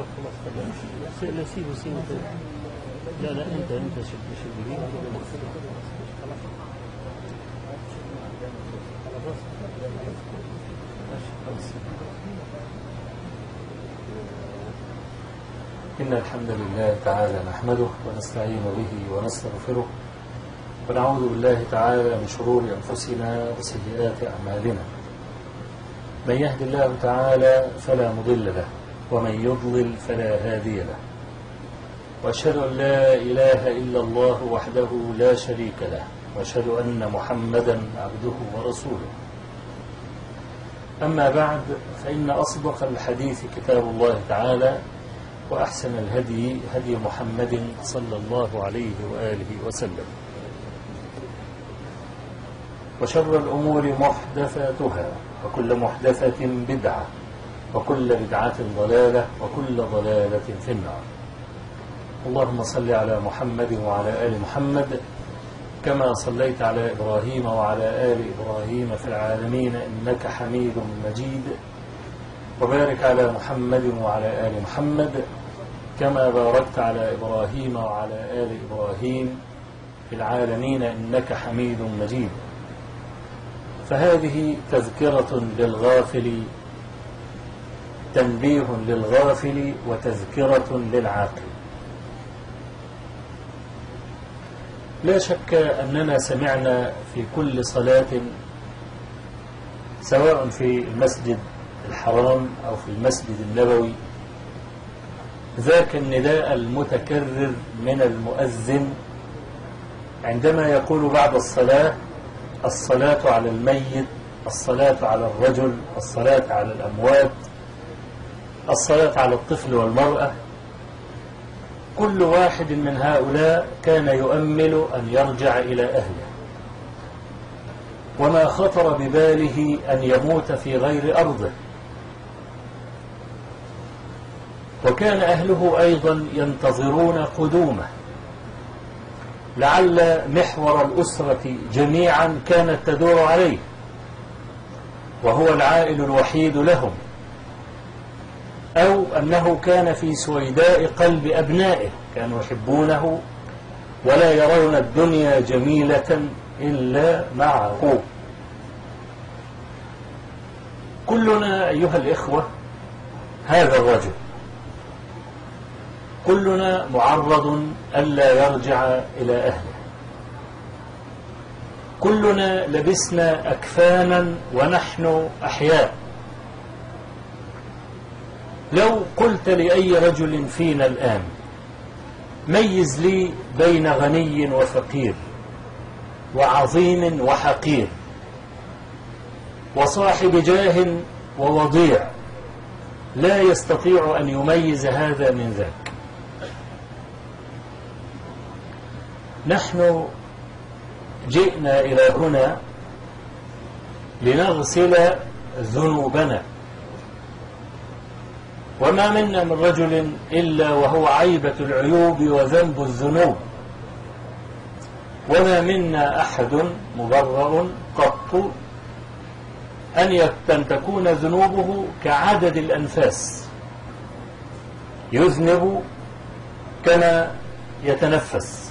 خلاص خلاص لا سيبه سيبه لا لا انت انت شد شد بيه إن الحمد لله تعالى نحمده ونستعين به ونستغفره ونعوذ بالله تعالى من شرور أنفسنا وسيئات أعمالنا من يهد الله تعالى فلا مضل له ومن يضلل فلا هادي له وأشهد أن لا إله إلا الله وحده لا شريك له وأشهد أن محمدا عبده ورسوله أما بعد فإن أصدق الحديث كتاب الله تعالى وأحسن الهدي هدي محمد صلى الله عليه وآله وسلم وشر الأمور محدثاتها وكل محدثة بدعة وكل بدعة ضلالة وكل ضلالة في النار اللهم صل على محمد وعلى آل محمد كما صليت على إبراهيم وعلى آل إبراهيم في العالمين إنك حميد مجيد وبارك على محمد وعلى آل محمد كما باركت على إبراهيم وعلى آل إبراهيم في العالمين إنك حميد مجيد فهذه تذكرة للغافل تنبيه للغافل وتذكرة للعاقل لا شك أننا سمعنا في كل صلاة سواء في المسجد الحرام أو في المسجد النبوي ذاك النداء المتكرر من المؤذن عندما يقول بعد الصلاة الصلاة على الميت الصلاة على الرجل الصلاة على الأموات الصلاة على الطفل والمرأة كل واحد من هؤلاء كان يؤمل أن يرجع إلى أهله وما خطر بباله أن يموت في غير أرضه وكان أهله أيضا ينتظرون قدومه لعل محور الأسرة جميعا كانت تدور عليه وهو العائل الوحيد لهم أو أنه كان في سويداء قلب أبنائه كانوا يحبونه ولا يرون الدنيا جميلة إلا معه كلنا أيها الإخوة هذا الرجل كلنا معرض ألا يرجع إلى أهله كلنا لبسنا أكفانا ونحن أحياء لو قلت لأي رجل فينا الآن ميز لي بين غني وفقير وعظيم وحقير وصاحب جاه ووضيع لا يستطيع أن يميز هذا من ذاك نحن جئنا إلى هنا لنغسل ذنوبنا وما منا من رجل إلا وهو عيبة العيوب وذنب الذنوب وما منا أحد مبرأ قط أن أن تكون ذنوبه كعدد الأنفاس يذنب كما يتنفس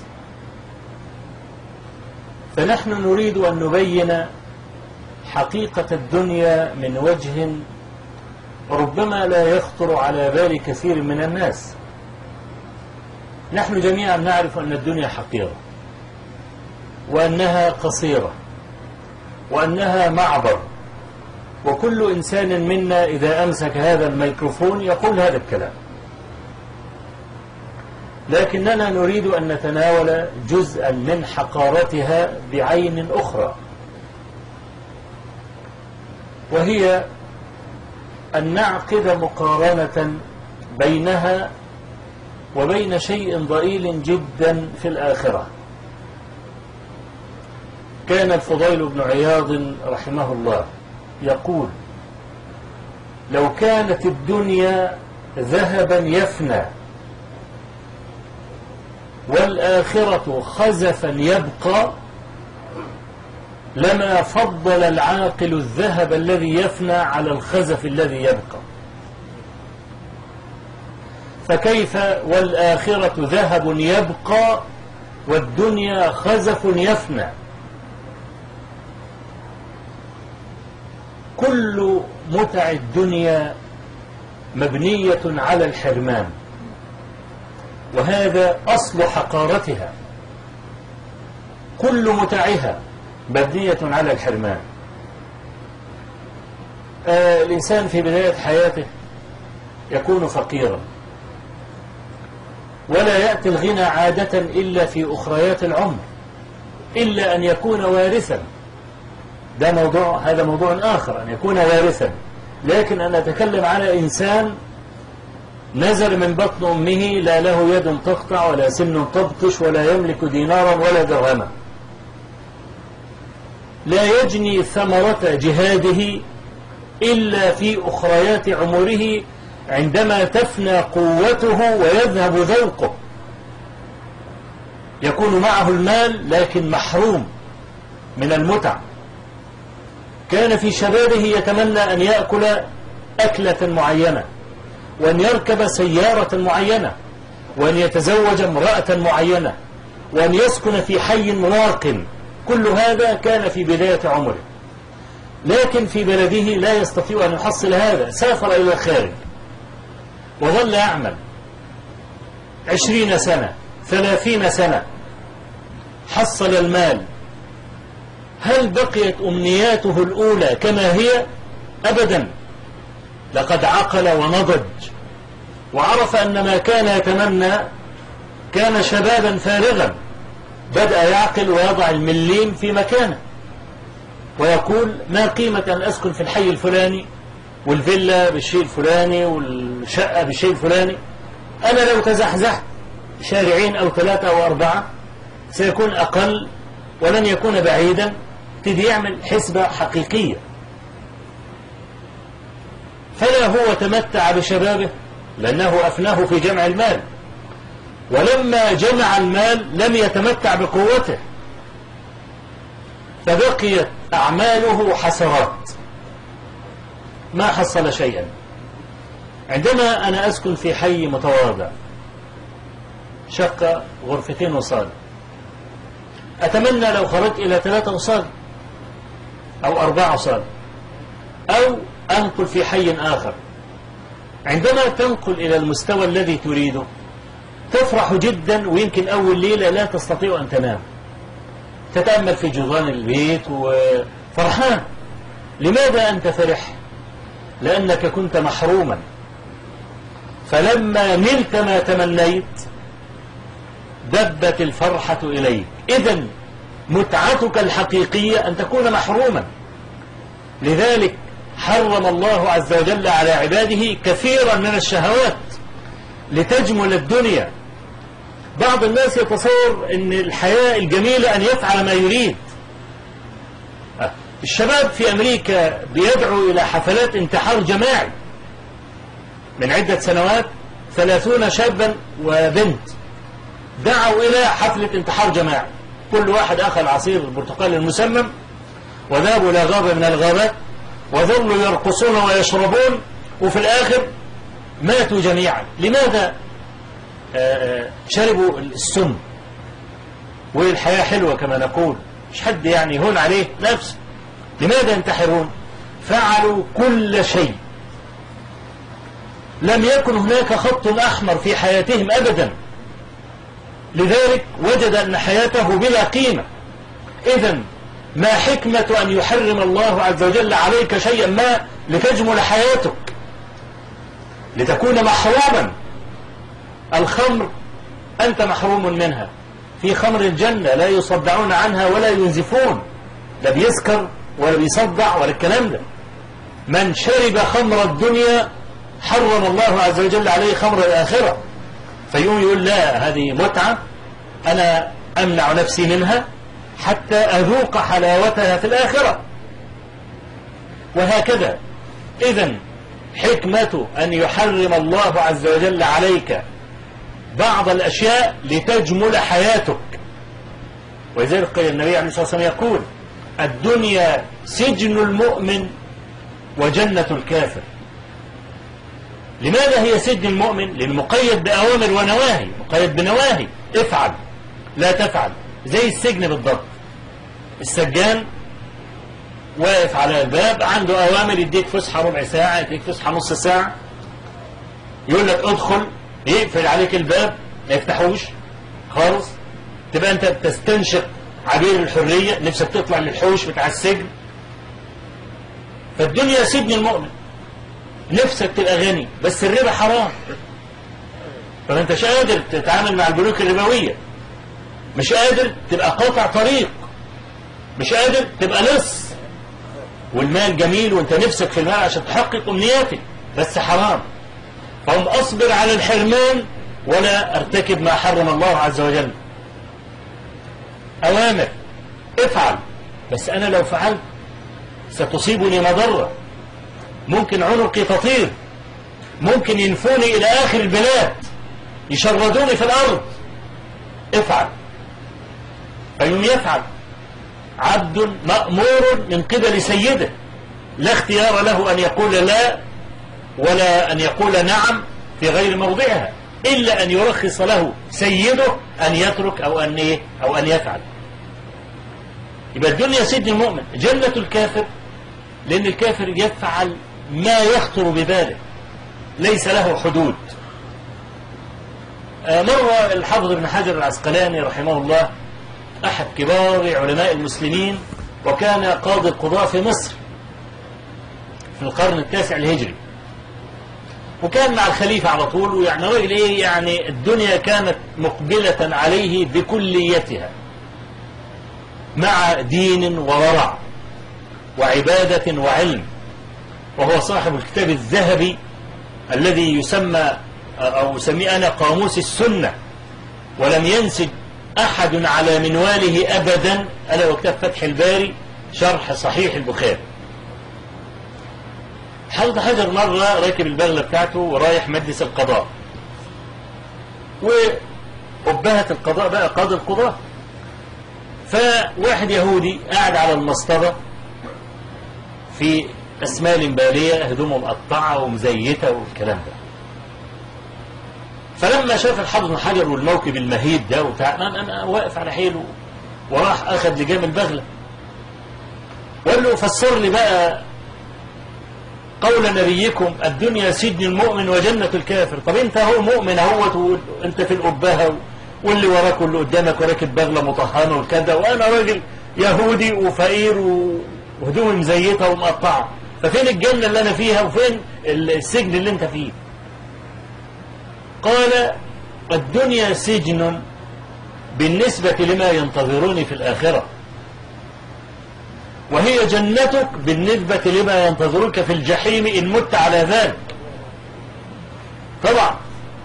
فنحن نريد أن نبين حقيقة الدنيا من وجه ربما لا يخطر على بال كثير من الناس نحن جميعا نعرف أن الدنيا حقيرة وأنها قصيرة وأنها معبر وكل إنسان منا إذا أمسك هذا الميكروفون يقول هذا الكلام لكننا نريد أن نتناول جزءا من حقارتها بعين أخرى وهي أن نعقد مقارنة بينها وبين شيء ضئيل جدا في الآخرة كان الفضيل بن عياض رحمه الله يقول لو كانت الدنيا ذهبا يفنى والآخرة خزفا يبقى لما فضل العاقل الذهب الذي يفنى على الخزف الذي يبقى فكيف والآخرة ذهب يبقى والدنيا خزف يفنى كل متع الدنيا مبنية على الحرمان وهذا أصل حقارتها كل متعها مبنية على الحرمان آه الإنسان في بداية حياته يكون فقيرا ولا يأتي الغنى عادة إلا في أخريات العمر إلا أن يكون وارثا ده موضوع هذا موضوع آخر أن يكون وارثا لكن أنا أتكلم على إنسان نزل من بطن أمه لا له يد تقطع ولا سن تبطش ولا يملك دينارا ولا درهما لا يجني ثمرة جهاده إلا في أخريات عمره عندما تفنى قوته ويذهب ذوقه يكون معه المال لكن محروم من المتع كان في شبابه يتمنى أن يأكل أكلة معينة وأن يركب سيارة معينة وأن يتزوج امرأة معينة وأن يسكن في حي راق كل هذا كان في بداية عمره لكن في بلده لا يستطيع أن يحصل هذا سافر إلى الخارج وظل يعمل عشرين سنة ثلاثين سنة حصل المال هل بقيت أمنياته الأولى كما هي أبدا لقد عقل ونضج وعرف أن ما كان يتمنى كان شبابا فارغا بدأ يعقل ويضع المليم في مكانه ويقول ما قيمة أن أسكن في الحي الفلاني والفيلا بالشيء الفلاني والشقة بالشيء الفلاني أنا لو تزحزحت شارعين أو ثلاثة أو أربعة سيكون أقل ولن يكون بعيدا ابتدي يعمل حسبة حقيقية فلا هو تمتع بشبابه لأنه أفناه في جمع المال ولما جمع المال لم يتمتع بقوته فبقيت أعماله حسرات ما حصل شيئا عندما أنا أسكن في حي متواضع شقة غرفتين وصال أتمنى لو خرجت إلى ثلاثة وصال أو أربعة وصال أو أنقل في حي آخر عندما تنقل إلى المستوى الذي تريده تفرح جدا ويمكن أول ليلة لا تستطيع أن تنام تتأمل في جدران البيت وفرحان لماذا أنت فرح لأنك كنت محروما فلما نلت ما تمنيت دبت الفرحة إليك إذا متعتك الحقيقية أن تكون محروما لذلك حرم الله عز وجل على عباده كثيرا من الشهوات لتجمل الدنيا بعض الناس يتصور أن الحياة الجميلة أن يفعل ما يريد الشباب في أمريكا بيدعوا إلى حفلات انتحار جماعي من عدة سنوات ثلاثون شابا وبنت دعوا إلى حفلة انتحار جماعي كل واحد أخذ عصير البرتقال المسمم وذهبوا إلى غابة من الغابات وظلوا يرقصون ويشربون وفي الآخر ماتوا جميعا لماذا شربوا السم والحياة حلوة كما نقول مش حد يعني هون عليه نفسه لماذا ينتحرون فعلوا كل شيء لم يكن هناك خط أحمر في حياتهم أبدا لذلك وجد أن حياته بلا قيمة إذا ما حكمة أن يحرم الله عز وجل عليك شيئا ما لتجمل حياتك لتكون محروما الخمر أنت محروم منها في خمر الجنة لا يصدعون عنها ولا ينزفون لا بيسكر ولا بيصدع ولا الكلام ده من شرب خمر الدنيا حرم الله عز وجل عليه خمر الآخرة فيقوم يقول لا هذه متعة أنا أمنع نفسي منها حتى أذوق حلاوتها في الآخرة وهكذا إذا حكمة أن يحرم الله عز وجل عليك بعض الأشياء لتجمل حياتك ولذلك قال النبي عليه الصلاة والسلام يقول الدنيا سجن المؤمن وجنة الكافر لماذا هي سجن المؤمن لأنه مقيد بأوامر ونواهي مقيد بنواهي افعل لا تفعل زي السجن بالضبط السجان واقف على الباب عنده أوامر يديك فسحة ربع ساعة يديك فسحة نص ساعة يقول لك ادخل يقفل عليك الباب ما يفتحوش خالص تبقى انت بتستنشق عبير الحرية نفسك تطلع من الحوش بتاع السجن فالدنيا سجن المؤمن نفسك تبقى غني بس الربا حرام فما انتش قادر تتعامل مع البنوك الربوية مش قادر تبقى قاطع طريق مش قادر تبقى لص والمال جميل وانت نفسك في المال عشان تحقق امنياتك بس حرام فهم اصبر على الحرمان ولا ارتكب ما حرم الله عز وجل اوامر افعل بس انا لو فعلت ستصيبني مضرة ممكن عنقي تطير ممكن ينفوني الى اخر البلاد يشردوني في الارض افعل فيوم يفعل عبد مأمور من قبل سيده لا اختيار له أن يقول لا ولا أن يقول نعم في غير موضعها إلا أن يرخص له سيده أن يترك أو أن, إيه أو أن يفعل يبقى الدنيا سجن المؤمن جنة الكافر لأن الكافر يفعل ما يخطر بباله ليس له حدود مر الحافظ ابن حجر العسقلاني رحمه الله أحد كبار علماء المسلمين وكان قاضي القضاء في مصر في القرن التاسع الهجري وكان مع الخليفة على طول ويعني راجل ايه يعني الدنيا كانت مقبلة عليه بكليتها مع دين وورع وعبادة وعلم وهو صاحب الكتاب الذهبي الذي يسمى أو سميه أنا قاموس السنة ولم ينسج أحد على منواله أبدا ألا وكتاب فتح الباري شرح صحيح البخاري حافظ حجر مرة راكب البغلة بتاعته ورايح مجلس القضاء وأبهة القضاء بقى قاضي القضاء فواحد يهودي قاعد على المصطبة في أسمال بالية هدومه مقطعة ومزيتة والكلام ده فلما شاف الحافظ بن حجر والموكب المهيب ده وبتاع انا واقف على حيله وراح اخذ لجام البغله وقال له فسر لي بقى قول نبيكم الدنيا سجن المؤمن وجنة الكافر طب انت هو مؤمن اهوت وانت في الأبهة واللي وراك واللي قدامك وراكب بغلة مطهنة وكذا وانا راجل يهودي وفقير وهدومي مزيتة ومقطعة ففين الجنة اللي انا فيها وفين السجن اللي انت فيه قال الدنيا سجن بالنسبة لما ينتظروني في الآخرة وهي جنتك بالنسبة لما ينتظرك في الجحيم إن مت على ذلك طبعا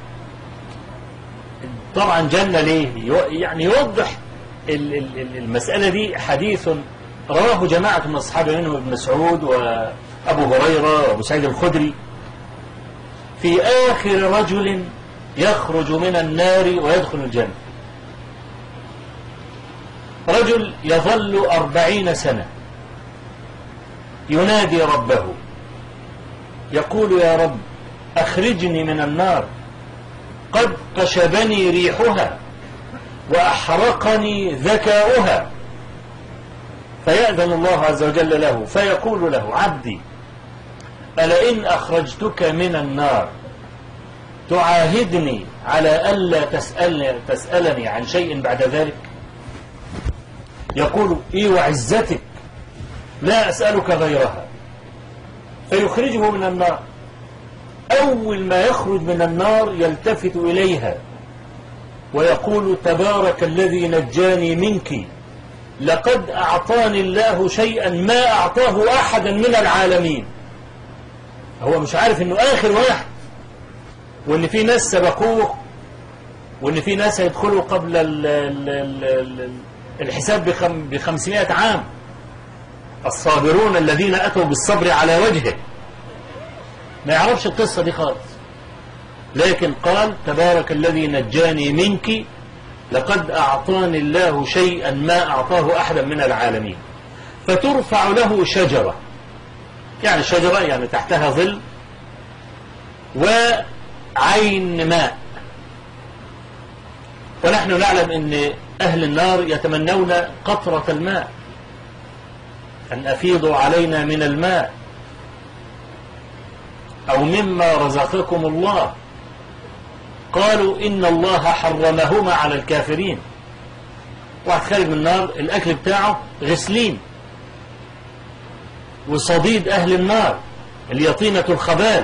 طبعا جنة ليه يعني يوضح المسألة دي حديث رواه جماعة من أصحابه منهم ابن مسعود وأبو هريرة وأبو سعيد الخدري في آخر رجل يخرج من النار ويدخل الجنة رجل يظل أربعين سنة ينادي ربه يقول يا رب أخرجني من النار قد قشبني ريحها وأحرقني ذكاؤها فيأذن الله عز وجل له فيقول له عبدي ألئن أخرجتك من النار تعاهدني على ألا تسألني, تسألني عن شيء بعد ذلك يقول إي وعزتك لا أسألك غيرها فيخرجه من النار أول ما يخرج من النار يلتفت إليها ويقول تبارك الذي نجاني منك لقد أعطاني الله شيئا ما أعطاه أحدا من العالمين هو مش عارف أنه آخر واحد وان في ناس سبقوه وان في ناس هيدخلوا قبل ال ال ال الحساب ب 500 عام الصابرون الذين اتوا بالصبر على وجهه ما يعرفش القصة دي خالص لكن قال تبارك الذي نجاني منك لقد أعطاني الله شيئا ما أعطاه أحدا من العالمين فترفع له شجرة يعني شجرة يعني تحتها ظل وعين ماء ونحن نعلم أن أهل النار يتمنون قطرة الماء أن أفيضوا علينا من الماء أو مما رزقكم الله قالوا إن الله حرمهما على الكافرين واحد خارج من النار الأكل بتاعه غسلين وصديد أهل النار اليطينة الخبال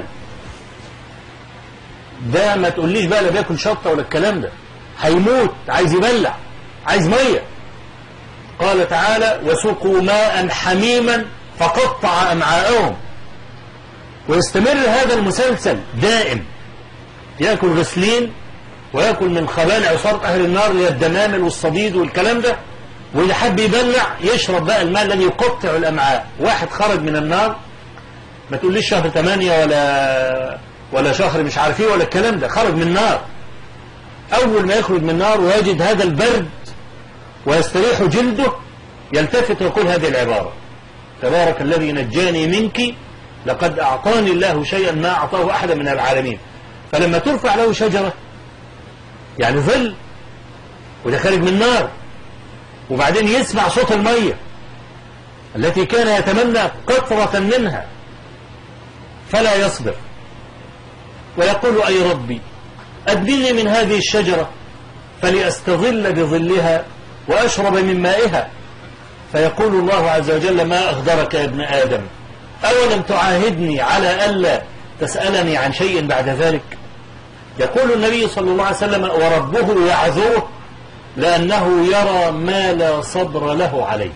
ده ما تقوليش بقى لا بياكل شطة ولا الكلام ده هيموت عايز يبلع عايز مية قال تعالى وسقوا ماء حميما فقطع أمعاءهم ويستمر هذا المسلسل دائم يأكل غسلين ويأكل من خبال عصارة أهل النار اللي هي الدمامل والصديد والكلام ده واللي حب يبلع يشرب بقى الماء الذي يقطع الأمعاء واحد خرج من النار ما تقوليش شهر 8 ولا ولا شهر مش عارف ايه ولا الكلام ده خرج من النار أول ما يخرج من النار ويجد هذا البرد ويستريح جلده يلتفت ويقول هذه العبارة تبارك الذي نجاني منك لقد أعطاني الله شيئا ما أعطاه أحدا من العالمين فلما ترفع له شجرة يعني ظل وده خارج من النار وبعدين يسمع صوت المية التي كان يتمنى قطرة منها فلا يصبر ويقول أي ربي أدلني من هذه الشجرة فلأستظل بظلها وأشرب من مائها فيقول الله عز وجل ما أغدرك يا ابن آدم أولم تعاهدني على ألا تسألني عن شيء بعد ذلك يقول النبي صلى الله عليه وسلم وربه يعذره لأنه يرى ما لا صبر له عليه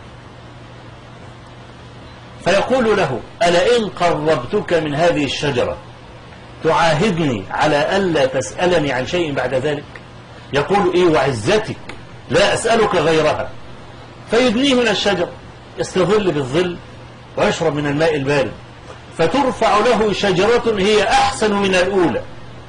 فيقول له ألا إن قربتك من هذه الشجرة تعاهدني على ألا تسألني عن شيء بعد ذلك يقول إيه وعزتك لا أسألك غيرها فيدنيه من الشجر يستظل بالظل ويشرب من الماء البارد فترفع له شجرة هي أحسن من الأولى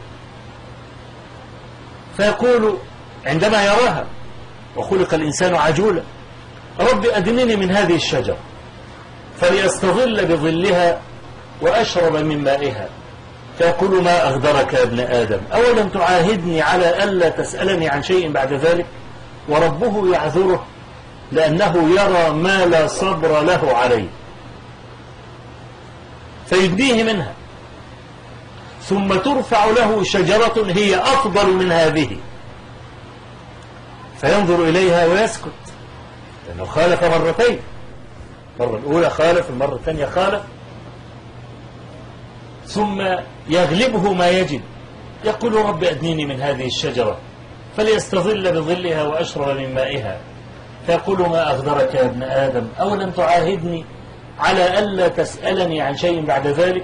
فيقول عندما يراها وخلق الإنسان عجولا رب أدنني من هذه الشجرة فليستظل بظلها وأشرب من مائها فيقول ما أغدرك يا ابن آدم أولم تعاهدني على ألا تسألني عن شيء بعد ذلك وربه يعذره لأنه يرى ما لا صبر له عليه فيدنيه منها ثم ترفع له شجرة هي أفضل من هذه فينظر إليها ويسكت لأنه خالف مرتين المرة الأولى خالف المرة الثانية خالف ثم يغلبه ما يجد يقول رب أدنيني من هذه الشجرة فليستظل بظلها وأشرب من مائها فيقول ما أغدرك يا ابن آدم أولم تعاهدني على ألا تسألني عن شيء بعد ذلك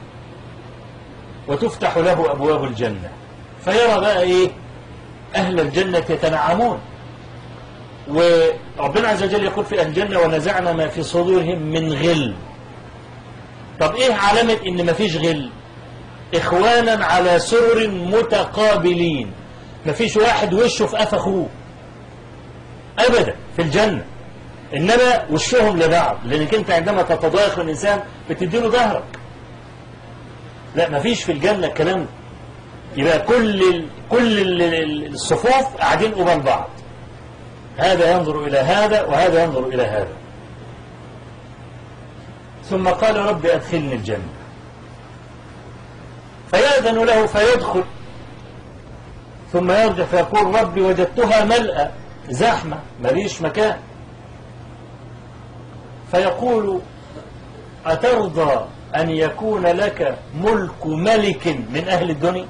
وتفتح له أبواب الجنة فيرى بقى إيه أهل الجنة يتنعمون وربنا عز وجل يقول في أهل الجنة ونزعنا ما في صدورهم من غل طب إيه علامة إن ما فيش غل إخوانا على سرر متقابلين ما فيش واحد وشه في أف أخوه أبدا في الجنة إنما وشهم لبعض لأنك أنت عندما تتضايق من الإنسان بتديله ظهرك لا ما فيش في الجنة الكلام ده يبقى كل ال... كل ال- الصفوف قاعدين قبال بعض هذا ينظر إلى هذا وهذا ينظر إلى هذا ثم قال رب أدخلني الجنة فيأذن له فيدخل ثم يرجع فيقول ربي وجدتها ملأ زحمة ماليش مكان فيقول أترضى أن يكون لك ملك ملك من أهل الدنيا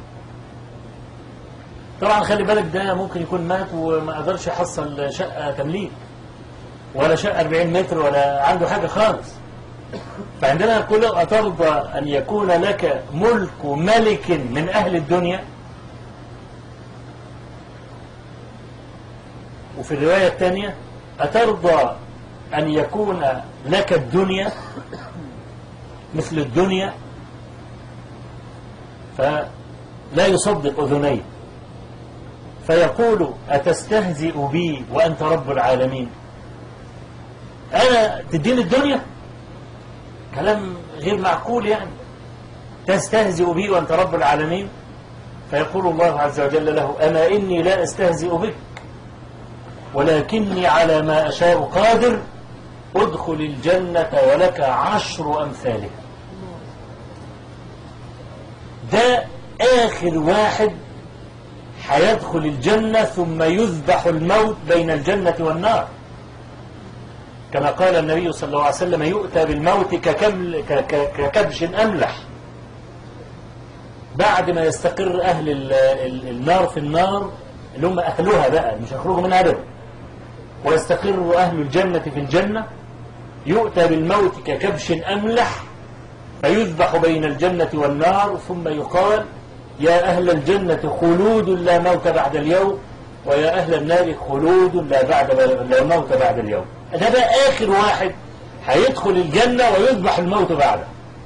طبعا خلي بالك ده ممكن يكون مات وما قدرش يحصل شقة تمليك ولا شقة 40 متر ولا عنده حاجة خالص فعندما يقول له أترضى أن يكون لك ملك ملك من أهل الدنيا وفي الرواية الثانية أترضى أن يكون لك الدنيا مثل الدنيا فلا يصدق أذنيه فيقول أتستهزئ بي وأنت رب العالمين أنا تديني الدنيا كلام غير معقول يعني تستهزئ بي وأنت رب العالمين فيقول الله عز وجل له أما إني لا أستهزئ بك ولكني على ما أشاء قادر ادخل الجنة ولك عشر أمثالها ده آخر واحد هيدخل الجنة ثم يذبح الموت بين الجنة والنار كما قال النبي صلى الله عليه وسلم يؤتى بالموت ككبل ك- ك- ككبش أملح بعد ما يستقر أهل ال- ال- النار في النار اللي هم أهلها بقى مش هيخرجوا منها أبدا ويستقر أهل الجنة في الجنة يؤتى بالموت ككبش أملح فيذبح بين الجنة والنار ثم يقال يا أهل الجنة خلود لا موت بعد اليوم ويا أهل النار خلود لا بعد لا موت بعد اليوم ده بقى آخر واحد هيدخل الجنة ويذبح الموت بعده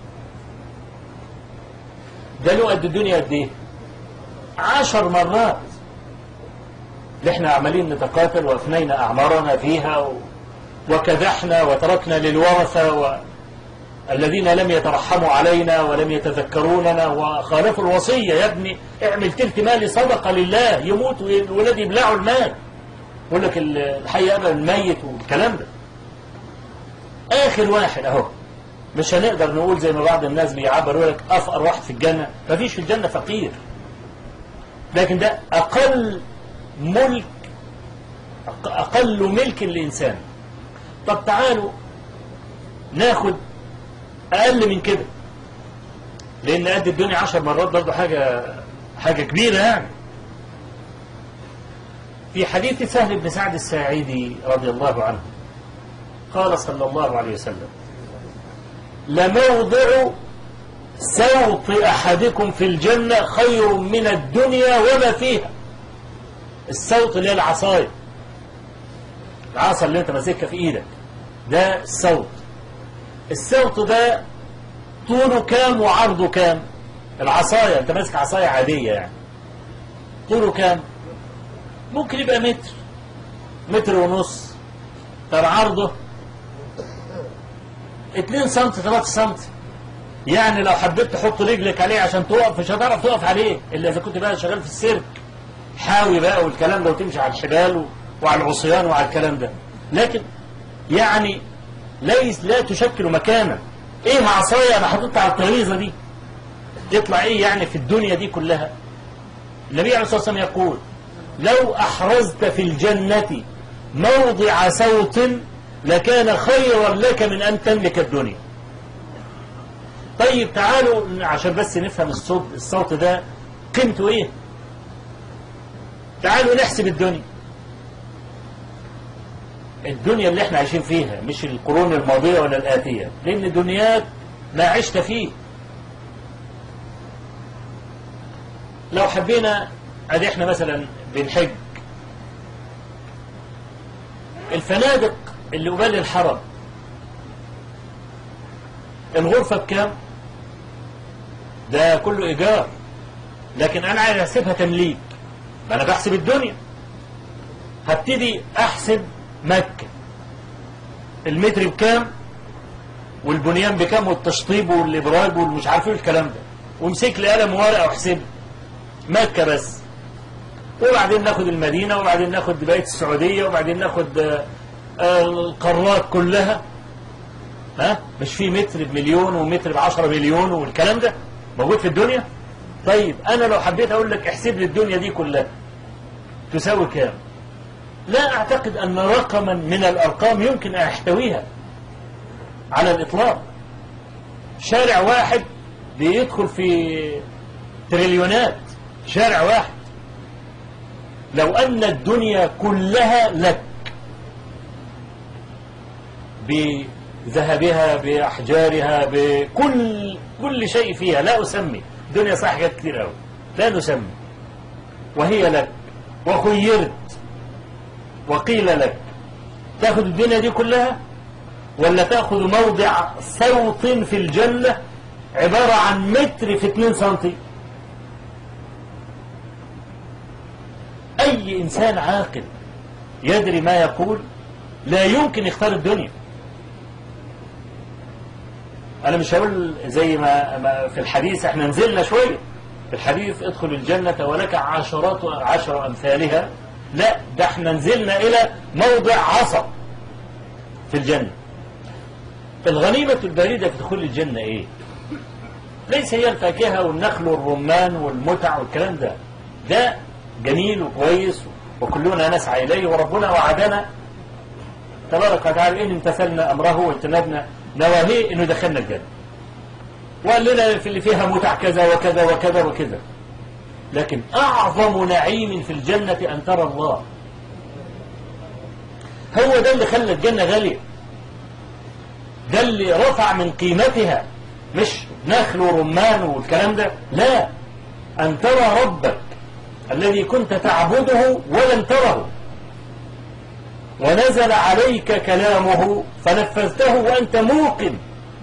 ده له قد الدنيا قد ايه عشر مرات اللي احنا عمالين نتقاتل وافنينا اعمارنا فيها و... وكدحنا وتركنا للورثة و... الذين لم يترحموا علينا ولم يتذكروننا وخالفوا الوصية يا ابني اعمل تلت مالي صدقة لله يموت والولاد يبلعوا المال يقول لك الحي أبا الميت والكلام ده آخر واحد أهو مش هنقدر نقول زي ما بعض الناس بيعبروا يقول لك أفقر واحد في الجنة مفيش في الجنة فقير لكن ده أقل ملك أق- أقل ملك الإنسان طب تعالوا ناخد أقل من كده لأن قد الدنيا عشر مرات برضه حاجة حاجة كبيرة يعني في حديث سهل بن سعد الساعدي رضي الله عنه قال صلى الله عليه وسلم لموضع سوط أحدكم في الجنة خير من الدنيا وما فيها السوط اللي هي العصاية العصا اللي انت ماسكها في ايدك ده السوط السوط ده طوله كام وعرضه كام العصاية انت ماسك عصاية عادية يعني طوله كام ممكن يبقى متر متر ونص طب عرضه 2 سم 3 سم يعني لو حبيت تحط رجلك عليه عشان تقف مش هتعرف تقف عليه الا اذا كنت بقى شغال في السيرك حاوي بقى والكلام ده وتمشي على الحبال و- وعلى العصيان وعلى الكلام ده لكن يعني ليس لا تشكل مكانا ايه عصايه انا حاططها على الطريزه دي يطلع ايه يعني في الدنيا دي كلها النبي عليه الصلاه والسلام يقول لو احرزت في الجنه موضع سوط لكان خيرا لك من ان تملك الدنيا طيب تعالوا عشان بس نفهم الصوت الصوت ده قيمته ايه تعالوا نحسب الدنيا الدنيا اللي احنا عايشين فيها مش القرون الماضية ولا الآتية لأن دنياك ما عشت فيه لو حبينا ادي احنا مثلا بنحج الفنادق اللي قبال الحرم الغرفة بكام ده كله إيجار لكن أنا عايز أحسبها تمليك ما أنا بحسب الدنيا هبتدي أحسب مكة المتر بكام والبنيان بكام والتشطيب والإبراج والمش عارف ايه الكلام ده وامسك لي قلم وورقة واحسب مكة بس وبعدين ناخد المدينة وبعدين ناخد بقية السعودية وبعدين ناخد آه، آه، القارات كلها ها مش في متر بمليون ومتر بعشرة مليون والكلام ده موجود في الدنيا طيب انا لو حبيت اقول لك احسب لي الدنيا دي كلها تساوي كام لا اعتقد ان رقما من الارقام يمكن ان احتويها على الاطلاق شارع واحد بيدخل في تريليونات شارع واحد لو ان الدنيا كلها لك بذهبها بأحجارها بكل كل شيء فيها لا أسمي الدنيا صح حاجات كتير قوي لا نسمي وهي لك وخيرت وقيل لك تاخذ الدنيا دي كلها ولا تاخذ موضع صوت في الجنة عبارة عن متر في 2 سنتي أي إنسان عاقل يدري ما يقول لا يمكن يختار الدنيا أنا مش هقول زي ما ما في الحديث احنا نزلنا شوية في الحديث ادخل الجنة ولك عشرات عشر أمثالها لا ده احنا نزلنا إلى موضع عصا في الجنة الغنيمة الباردة في دخول الجنة ايه ليس هي الفاكهة والنخل والرمان والمتع والكلام ده ده جميل وكويس وكلنا نسعى إليه وربنا وعدنا تبارك وتعالى إن امتثلنا أمره واجتنبنا نواهيه إنه دخلنا الجنة وقال لنا في اللي فيها متع كذا وكذا وكذا وكذا لكن أعظم نعيم في الجنة أن ترى الله هو ده اللي خلى الجنة غالية ده اللي رفع من قيمتها مش نخل ورمان والكلام ده لا أن ترى ربك الذي كنت تعبده ولم تره ونزل عليك كلامه فنفذته وأنت موقن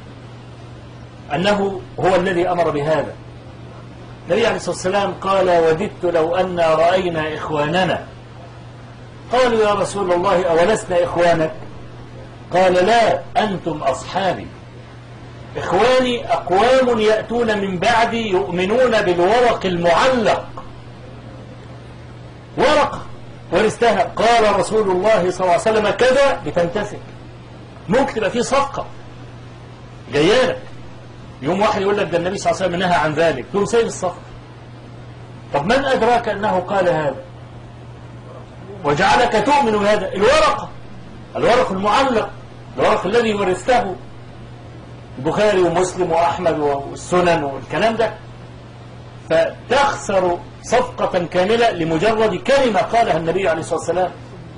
أنه هو الذي أمر بهذا النبي عليه الصلاة والسلام قال وددت لو أن رأينا إخواننا قالوا يا رسول الله أولسنا إخوانك قال لا أنتم أصحابي إخواني أقوام يأتون من بعدي يؤمنون بالورق المعلق ورقة ورثتها قال رسول الله صلى الله عليه وسلم كذا بتنتسك ممكن تبقى فيه صفقة جايالك يوم واحد يقول لك ده النبي صلى الله عليه وسلم نهى عن ذلك تقوم سايب الصفقة طب من أدراك أنه قال هذا وجعلك تؤمن بهذا الورقة الورق المعلق الورق الذي ورثته البخاري ومسلم وأحمد والسنن والكلام ده فتخسر صفقة كاملة لمجرد كلمة قالها النبي عليه الصلاة والسلام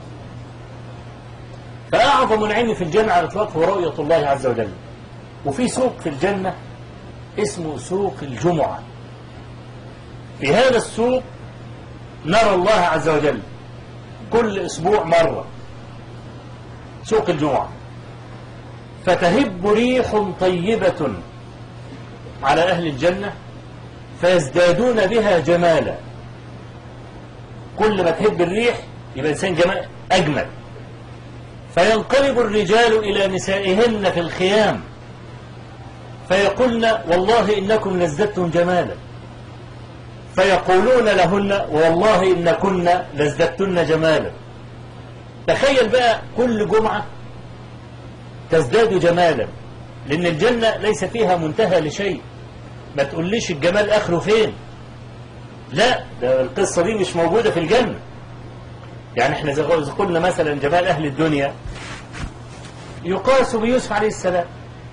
فأعظم العلم في الجنة على الإطلاق هو رؤية الله عز وجل وفي سوق في الجنة اسمه سوق الجمعة في هذا السوق نرى الله عز وجل كل أسبوع مرة سوق الجمعة فتهب ريح طيبة على أهل الجنة فيزدادون بها جمالا كل ما تهب الريح يبقى الإنسان جمال أجمل فينقلب الرجال إلى نسائهن في الخيام فيقولن والله إنكم لازددتم جمالا فيقولون لهن والله إنكن لازددتن جمالا تخيل بقى كل جمعة تزداد جمالا لأن الجنة ليس فيها منتهى لشيء ما تقوليش الجمال آخره فين لا ده القصة دي مش موجودة في الجنة يعني احنا إذا قلنا مثلا جمال أهل الدنيا يقاس بيوسف عليه السلام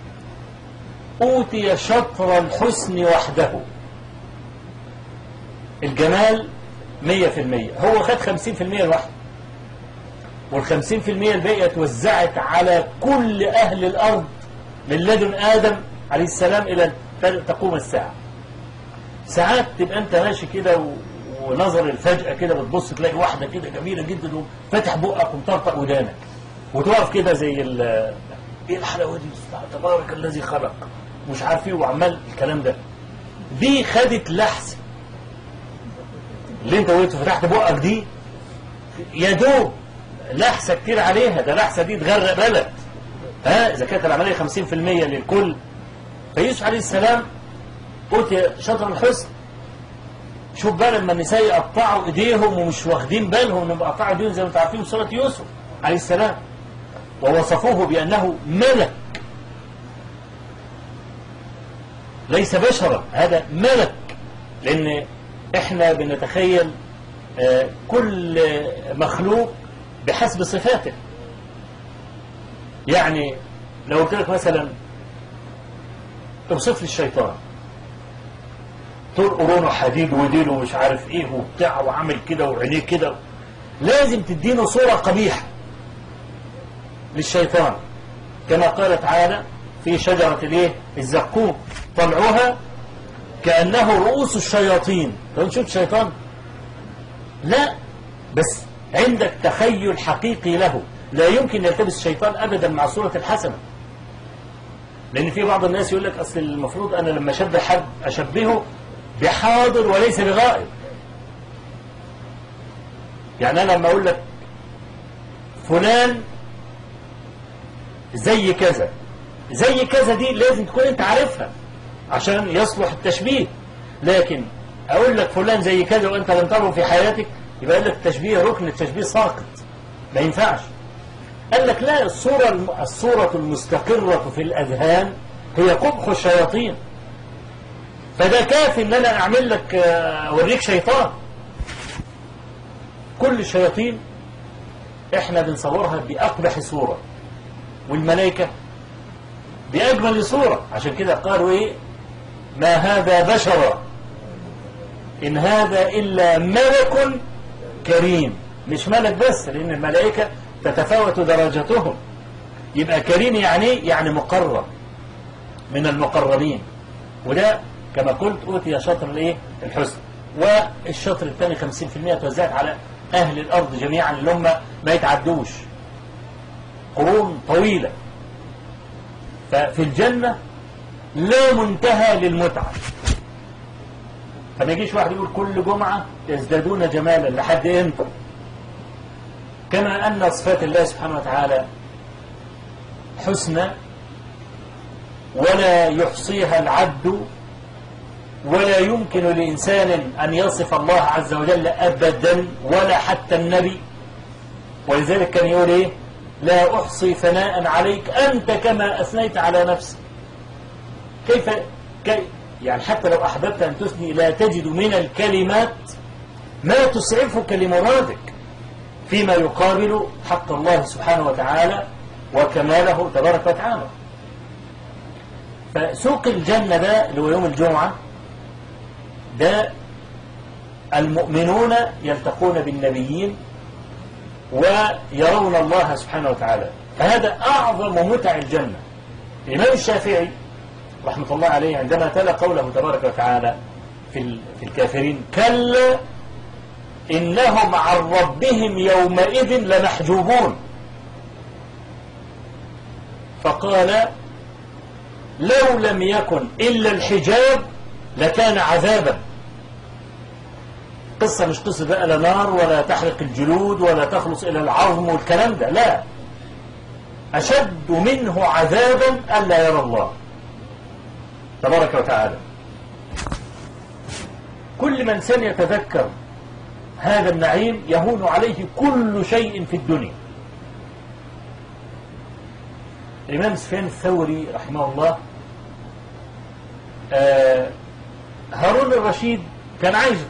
أوتي شطر الحسن وحده الجمال مية في المية هو خد خمسين في المية لوحده والخمسين في المية الباقية توزعت على كل أهل الأرض من لدن آدم عليه السلام إلى تقوم الساعة ساعات تبقى أنت ماشي كده و... ونظر الفجأة كده بتبص تلاقي واحدة كده جميلة جدا وفتح بقك ومطرطق ودانك وتقف كده زي ال ايه الحلاوة دي تبارك الذي خلق مش عارف ايه وعمال الكلام ده دي خدت لحسة اللي انت وقفت فتحت بقك دي يا دوب لحسة كتير عليها ده لحسة دي تغرق بلد ها اذا كانت العملية 50% للكل فيوسف عليه السلام أوتي شطر الحسن شوف بقى لما النساء يقطعوا ايديهم ومش واخدين بالهم انهم بيقطعوا ايديهم زي ما انتم عارفين في سوره يوسف عليه السلام ووصفوه بانه ملك ليس بشرا هذا ملك لان احنا بنتخيل كل مخلوق بحسب صفاته يعني لو قلت لك مثلا اوصف لي الشيطان طول قرونه حديد وديله ومش عارف ايه وبتاع وعامل كده وعينيه كده لازم تدينه صورة قبيحة للشيطان كما قال تعالى في شجرة الايه الزقوم طلعوها كأنه رؤوس الشياطين طب شفت شيطان لا بس عندك تخيل حقيقي له لا يمكن يلتبس الشيطان أبدا مع صورة الحسنة لأن في بعض الناس يقول لك أصل المفروض أنا لما أشبه حد أشبهه بحاضر وليس بغائب يعني أنا لما أقول لك فلان زي كذا زي كذا دي لازم تكون انت عارفها عشان يصلح التشبيه لكن اقول لك فلان زي كذا وانت لم تره في حياتك يبقى قال لك التشبيه ركن التشبيه ساقط ما ينفعش قال لك لا الصورة الصورة المستقرة في الأذهان هي قبح الشياطين فده كافي ان انا اعمل لك آه، اوريك شيطان كل الشياطين احنا بنصورها باقبح صورة والملائكة باجمل صورة عشان كده قالوا ايه ما هذا بشرا ان هذا الا ملك كريم مش ملك بس لان الملائكة تتفاوت درجتهم يبقى كريم يعني ايه؟ يعني مقرب من المقربين وده كما قلت أوتي شطر الايه الحسن والشطر الثاني 50% توزعت على أهل الأرض جميعا اللي هم ما يتعدوش قرون طويلة ففي الجنة لا منتهى للمتعة فما يجيش واحد يقول كل جمعة يزدادون جمالا لحد امتى كما أن صفات الله سبحانه وتعالى حسنى ولا يحصيها العد ولا يمكن لإنسان أن يصف الله عز وجل أبدا ولا حتى النبي ولذلك كان يقول إيه لا أحصي ثناء عليك أنت كما أثنيت على نفسك كيف كي يعني حتى لو أحببت أن تثني لا تجد من الكلمات ما تسعفك لمرادك فيما يقابل حق الله سبحانه وتعالى وكماله تبارك وتعالى فسوق الجنة ده اللي هو يوم الجمعة ده المؤمنون يلتقون بالنبيين ويرون الله سبحانه وتعالى فهذا أعظم متع الجنة الإمام الشافعي رحمة الله عليه عندما تلا قوله تبارك وتعالى في في الكافرين كلا إنهم عن ربهم يومئذ لمحجوبون فقال لو لم يكن إلا الحجاب لكان عذابا قصة مش قصة بقى لا نار ولا تحرق الجلود ولا تخلص إلى العظم والكلام ده لا أشد منه عذابا ألا يرى الله تبارك وتعالى كل من سن يتذكر هذا النعيم يهون عليه كل شيء في الدنيا الإمام سفيان الثوري رحمه الله آه هارون الرشيد كان عايزه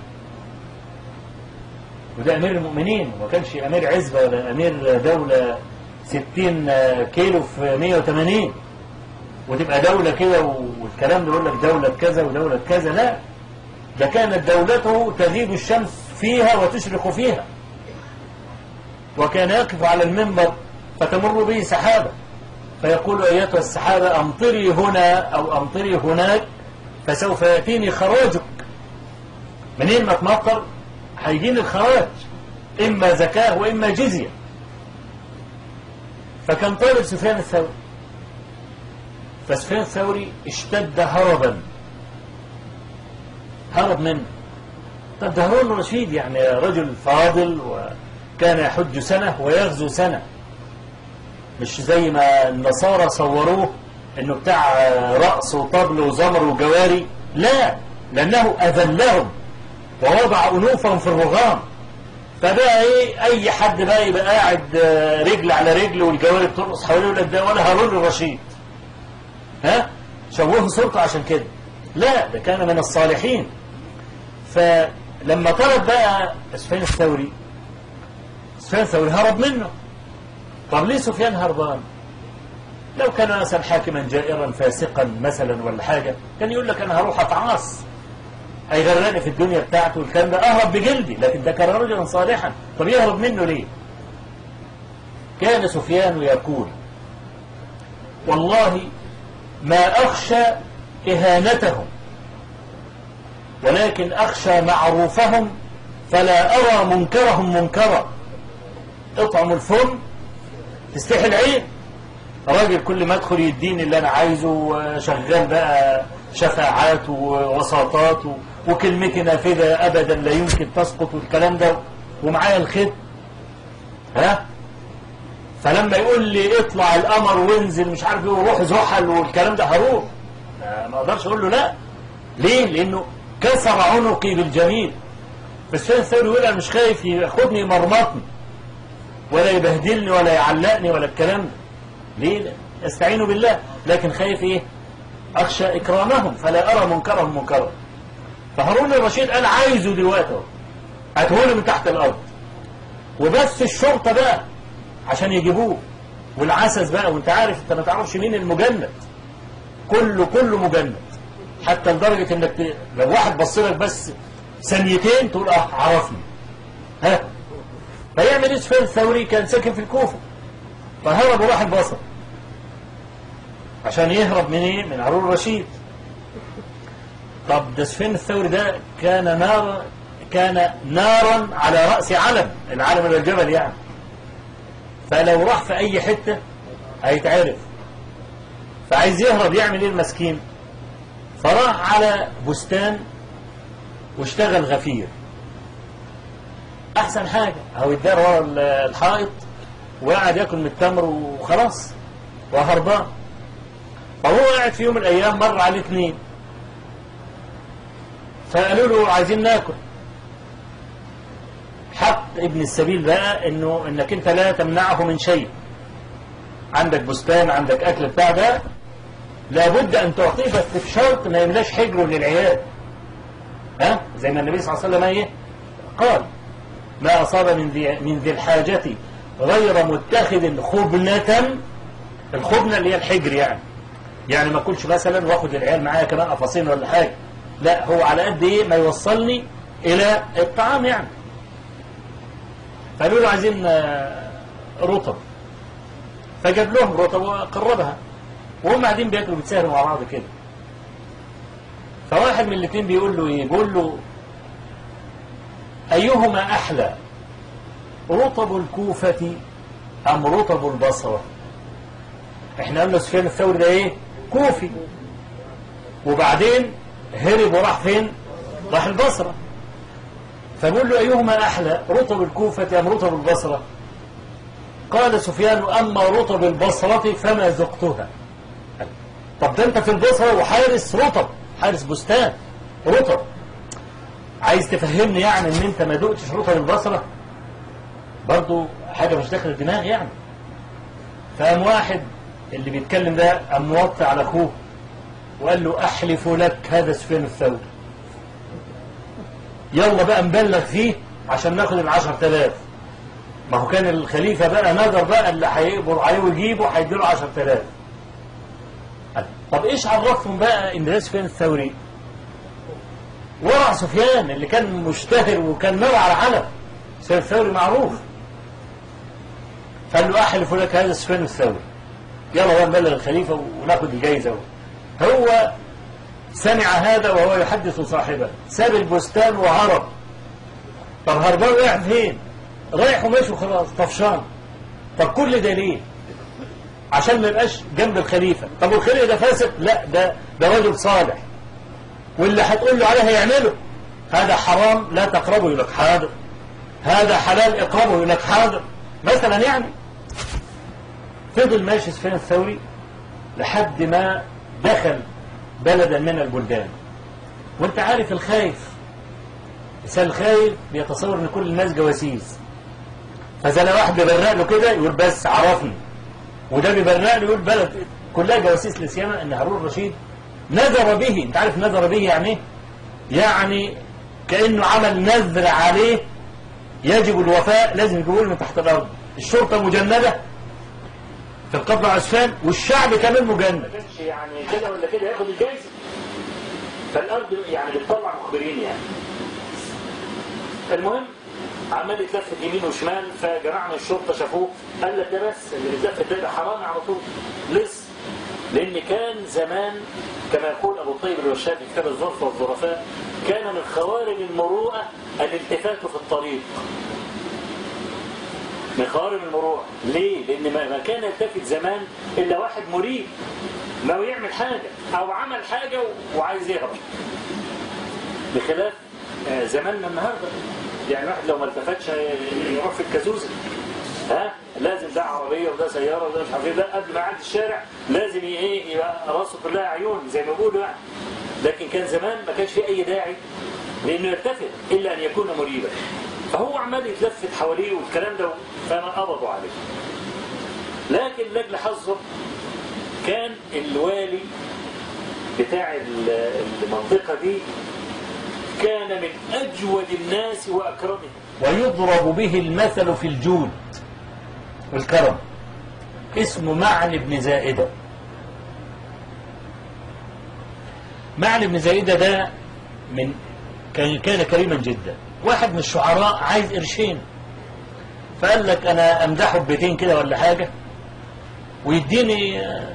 وده أمير المؤمنين وما كانش أمير عزبة ولا أمير دولة 60 كيلو في 180 وتبقى دولة كده والكلام ده يقول لك دولة كذا ودولة كذا لا ده كانت دولته تغيب الشمس فيها وتشرق فيها وكان يقف على المنبر فتمر به سحابة فيقول أيتها السحابة أمطري هنا أو أمطري هناك فسوف يأتيني خراجك منين ما تمطر هيجيني الخراج إما زكاة وإما جزية فكان طالب سفيان الثوري فسفيان الثوري اشتد هربا هرب منه طب ده هارون الرشيد يعني رجل فاضل وكان يحج سنة ويغزو سنة مش زي ما النصارى صوروه انه بتاع رأس وطبل وزمر وجواري لا لانه اذلهم ووضع انوفهم في الرغام فبقى ايه اي حد بقى يبقى قاعد رجل على رجل والجواري بترقص حواليه يقول لك ده ولا هارون الرشيد ها شوهوا صورته عشان كده لا ده كان من الصالحين فلما طلب بقى سفيان الثوري سفيان الثوري هرب منه طب ليه سفيان هربان لو كان مثلا حاكما جائرا فاسقا مثلا ولا حاجة كان يقول لك أنا هروح أتعاص هيغرقني في الدنيا بتاعته والكلام ده أهرب بجلدي لكن ده كان رجلا صالحا طب يهرب منه ليه كان سفيان يقول والله ما أخشى إهانتهم ولكن أخشى معروفهم فلا أرى منكرهم منكرا اطعم الفم تستحي العين راجل كل ما ادخل يديني اللي انا عايزه شغال بقى شفاعات ووساطات وكلمتي نافذة ابدا لا يمكن تسقط والكلام ده ومعايا الخيط ها فلما يقول لي اطلع القمر وانزل مش عارف ايه وروح زحل والكلام ده هروح ما ما اقدرش اقول له لا ليه لانه كسر عنقي بالجميل بس فين الثوري يقول انا مش خايف ياخدني يمرمطني ولا يبهدلني ولا يعلقني ولا الكلام ده ليه لا. استعينوا بالله لكن خايف ايه اخشى اكرامهم فلا ارى منكرهم منكرا فهارون الرشيد قال عايزه دلوقتي اهو هاتهولي من تحت الارض وبس الشرطه بقى عشان يجيبوه والعسس بقى وانت عارف انت ما تعرفش مين المجند كله كله مجند حتى لدرجه انك ت- لو واحد بص لك بس ثانيتين تقول اه عرفني ها فيعمل ايه سفيان الثوري كان ساكن في الكوفه فهرب وراح البصر عشان يهرب من ايه من هارون الرشيد طب ده سفيان الثوري ده كان نار كان نارا على راس علم العلم اللي الجبل يعني فلو راح في اي حته هيتعرف فعايز يهرب يعمل ايه المسكين فراح على بستان واشتغل غفير احسن حاجه هو يدار ورا ال- الحائط وقعد ياكل من التمر وخلاص وهربان فهو قاعد في يوم من الايام مر عليه اثنين فقالوا له عايزين ناكل حق ابن السبيل بقى انه انك انت لا تمنعه من شيء عندك بستان عندك اكل بتاع ده لابد ان تعطيه بس بشرط ما يملاش حجره للعيال ها زي ما النبي صلى الله عليه وسلم ايه قال ما اصاب من ذي من ذي الحاجه غير متخذ خبنه الخبنه اللي هي الحجر يعني يعني ما اكلش مثلا واخد العيال معايا كمان قفصين ولا حاجه لا هو على قد ايه ما يوصلني الى الطعام يعني فقالوا له عايزين آه، رطب فجاب لهم رطب وقربها وهم قاعدين بياكلوا بيتساهروا مع بعض كده فواحد من الاثنين بيقول له ايه بيقول له ايهما احلى رطب الكوفة ام رطب البصرة احنا قلنا سفيان الثوري ده ايه كوفي وبعدين هرب وراح فين راح البصرة فبقول له أيهما أحلى رطب الكوفة أم رطب البصرة قال سفيان أما رطب البصرة فما ذقتها طب ده أنت في البصرة وحارس رطب حارس بستان رطب عايز تفهمني يعني ان انت ما دقتش رطب البصرة برضو حاجة مش داخل الدماغ يعني فقام واحد اللي بيتكلم ده قام موطي على اخوه وقال له احلف لك هذا سفيان الثوري يلا بقى نبلغ فيه عشان ناخد العشر تلاف ما هو كان الخليفة بقى نظر بقى اللي هيقبر عليه ويجيبه هيديله عشر تلاف قال، طب ايش عرفهم بقى ان ده سفيان الثوري ورع سفيان اللي كان مشتهر وكان نار على علم سفيان الثوري معروف فقال له احلف لك هذا سفيان الثوري يلا بقى نبلغ الخليفة وناخد الجايزة هو سمع هذا وهو يحدث صاحبه ساب البستان وهرب طب هربان رايح فين رايح وماشي وخلاص طفشان طب كل ده ليه عشان ما يبقاش جنب الخليفة طب والخليفة ده فاسد لا ده ده رجل صالح واللي هتقول له عليه هيعمله هذا حرام لا تقربه يقول لك حاضر هذا حلال اقربه يقول لك حاضر مثلا يعني فضل ماشي سفيان الثوري لحد ما دخل بلدا من البلدان وانت عارف الخايف الانسان الخايف بيتصور ان كل الناس جواسيس فاذا لو واحد بيبرق له كده يقول بس عرفني وده بيبرق له يقول بلد كلها جواسيس لسيما ان هارون الرشيد نذر به انت عارف نذر به يعني ايه؟ يعني كانه عمل نذر عليه يجب الوفاء لازم يجيبوه من تحت الارض الشرطه مجنده في القبض على عسفان والشعب كمان مجند يعني كده ولا كده ياخد الجائزه فالارض يعني بتطلع مخبرين يعني المهم عمال يتلفت يمين وشمال فجماعه من الشرطه شافوه قال لك ده بس اللي بيتلفت ده يبقى حرامي على طول لسه لان كان زمان كما يقول ابو الطيب الوشاب في كتاب الظرف والظرفاء كان من خوارم المروءه الالتفات في الطريق من خوارم المروءه ليه؟ لان ما ما كان يلتفت زمان الا واحد مريد لو يعمل حاجه او عمل حاجه وعايز يهرب بخلاف آه، زماننا النهارده يعني واحد لو ما التفتش هي- يروح في الكازوزه ها لازم ده عربيه وده سياره وده مش عارف ايه ده قبل ما يعدي الشارع لازم ي- ايه يبقى راسه كلها عيون زي ما بيقولوا يعني لكن كان زمان ما كانش في اي داعي لانه يلتفت الا ان يكون مريبا فهو عمال يتلفت حواليه والكلام ده فما قبضوا عليه لكن لاجل حظه كان الوالي بتاع ال- المنطقة دي كان من أجود الناس وأكرمهم ويضرب به المثل في الجود والكرم اسمه معن بن زائدة معن بن زائدة ده من كان كان كريما جدا واحد من الشعراء عايز قرشين فقال لك انا امدحه ببيتين كده ولا حاجه ويديني آه،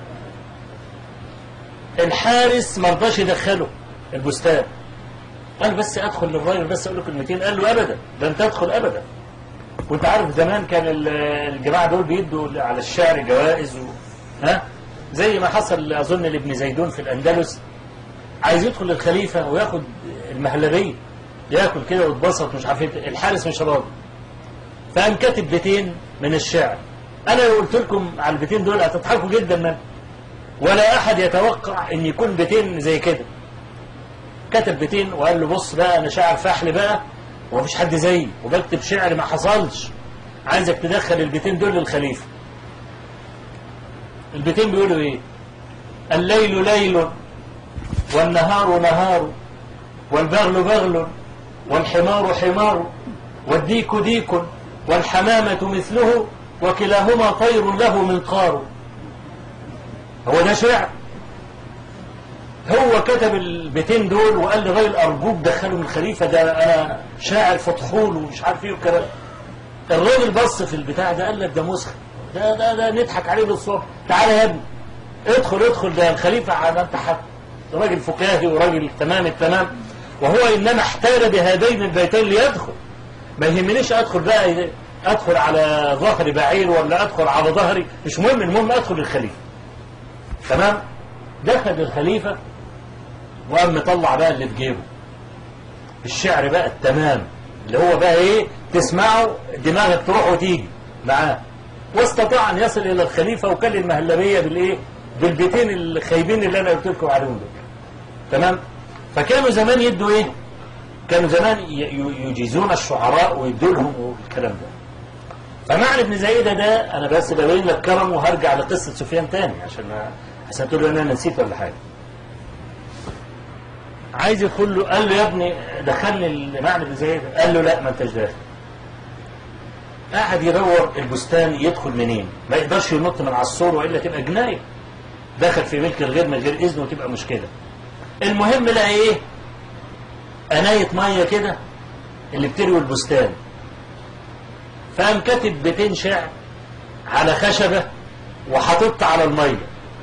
الحارس ما رضاش يدخله البستان قال بس ادخل للراجل بس اقول له كلمتين قال له ابدا ده انت تدخل ابدا وانت عارف زمان كان ال- الجماعه دول بيدوا على الشعر جوائز و... ها زي ما حصل اظن لابن زيدون في الاندلس عايز يدخل للخليفه وياخد المهلبيه ياكل كده ويتبسط مش عارف ايه الحارس مش راضي فقام كاتب بيتين من الشعر انا لو قلت لكم على البيتين دول هتضحكوا جدا من ولا احد يتوقع ان يكون بيتين زي كده كتب بيتين وقال له بص بقى انا شاعر فحل بقى ومفيش حد زيي وبكتب شعر ما حصلش عايزك تدخل البيتين دول للخليفه البيتين بيقولوا ايه الليل ليل والنهار نهار والبغل بغل والحمار حمار والديك ديك والحمامة مثله وكلاهما طير له منقار هو ده شعر هو كتب البيتين دول وقال لغير أرجوك دخلوا من الخليفة ده أنا شاعر فطحول ومش عارف إيه والكلام الراجل بص في البتاع ده قال لك ده مسخ ده ده ده نضحك عليه بالصبح تعالى يا ابني ادخل ادخل ده الخليفة على انت حد راجل فكاهي وراجل تمام التمام وهو إنما احتال بهذين البيتين ليدخل ما يهمنيش أدخل بقى أدخل على ظهر بعير ولا أدخل على ظهري مش مهم المهم أدخل الخليفة تمام دخل الخليفة وقام مطلع بقى اللي في جيبه الشعر بقى التمام اللي هو بقى ايه تسمعه دماغك تروح وتيجي معاه واستطاع ان يصل الى الخليفة وكان المهلبية بالايه بالبيتين الخايبين اللي انا قلت لكم عليهم دول تمام فكانوا زمان يدوا ايه كانوا زمان ي- ي- يجيزون الشعراء ويدوا لهم والكلام ده فمعنى ابن زايدة ده انا بس ببين لك كرمه وهرجع لقصة سفيان تاني عشان ما عشان تقول له ان انا نسيت ولا حاجة عايز يدخل له قال له يا ابني دخلني المعنى ابن زايدة قال له لا ما انتش داخل قاعد يدور البستان يدخل منين ما يقدرش ينط من على السور والا تبقى جنايه دخل في ملك الغير من غير اذن وتبقى مشكله المهم لقى ايه قنايه ميه كده اللي بتروي البستان فقام كاتب بيتين شعر على خشبه وحاططها على الميه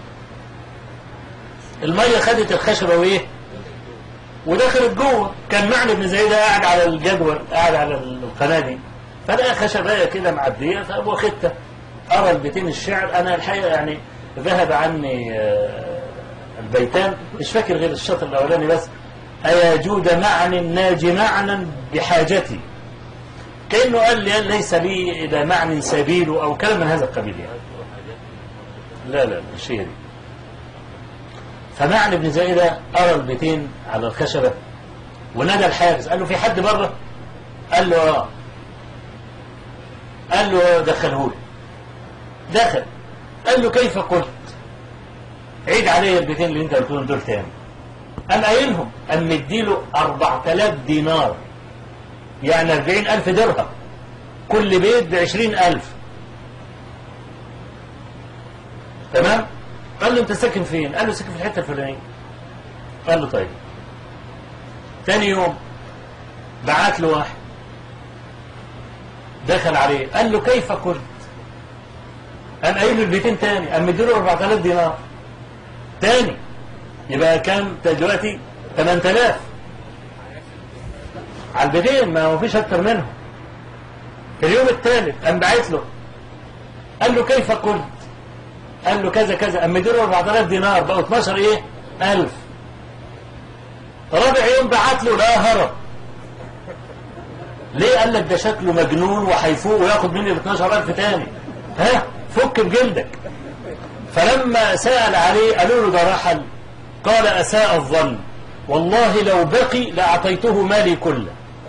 الميه خدت الخشبه وايه ودخلت جوه كان معنى ابن زيد قاعد على الجدول قاعد على القناه دي فلقى خشبايه كده معديه فقام واخدها ارى البيتين الشعر انا الحقيقه يعني ذهب عني آه، البيتان مش فاكر غير الشطر الاولاني بس ايا جود معنى ناجي معنى بحاجتي كانه قال لي ليس لي الى معنى سبيل او كلام من هذا القبيل يعني لا لا مش هي دي فمعنى ابن زائدة أرى البيتين على الخشبة ونادى الحارس قال له في حد بره قال له اه قال له دخله لي دخل قال له كيف قلت عيد علي البيتين اللي انت قلتهم دول تاني قام قايلهم قام مديله 4000 دينار يعني 40000 درهم كل بيت ب 20000 تمام قال له انت ساكن فين قال له ساكن في الحته الفلانيه قال له طيب تاني يوم بعت له واحد دخل عليه قال له كيف قلت قام قايل له البيتين تاني قام مديله 4000 دينار تاني يبقى كام دلوقتي 8000 على البيتين ما هو فيش اكتر منهم في اليوم الثالث قام باعت له قال له كيف قلت قال له كذا كذا قام مديله 4000 دينار بقوا 12 ايه 1000 رابع يوم بعت له لا هرب ليه قال لك ده شكله مجنون وهيفوق وياخد مني ال 12000 تاني ها فك بجلدك فلما سأل عليه قالوا له ده رحل قال أساء الظن والله لو بقي لأعطيته مالي كله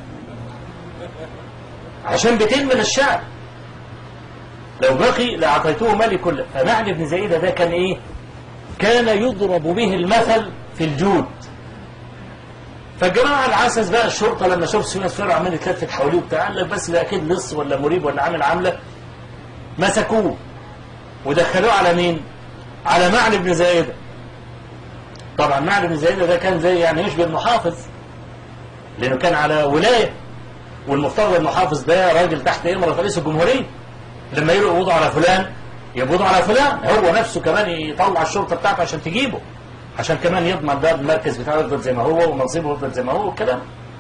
عشان بيتين من الشعب لو بقي لأعطيته مالي كله فمعنى بن زيدة ده كان إيه كان يضرب به المثل في الجود فالجماعة العسس بقى الشرطة لما شافوا سفيان الثوري عمال يتلفت حواليه وبتاع قال لك بس ده أكيد لص ولا مريب ولا عامل عاملة مسكوه ودخلوه على مين؟ على معنى بن زايدة طبعا معنى بن زايدة ده كان زي يعني يشبه المحافظ لأنه كان على ولاية والمفترض المحافظ ده راجل تحت إمرة رئيس الجمهورية لما يقبضوا على فلان يقبضوا على فلان هو نفسه كمان يطلع الشرطة بتاعته عشان تجيبه عشان كمان يضمن ده المركز بتاعه يفضل زي ما هو ومنصبه يفضل زي ما هو والكلام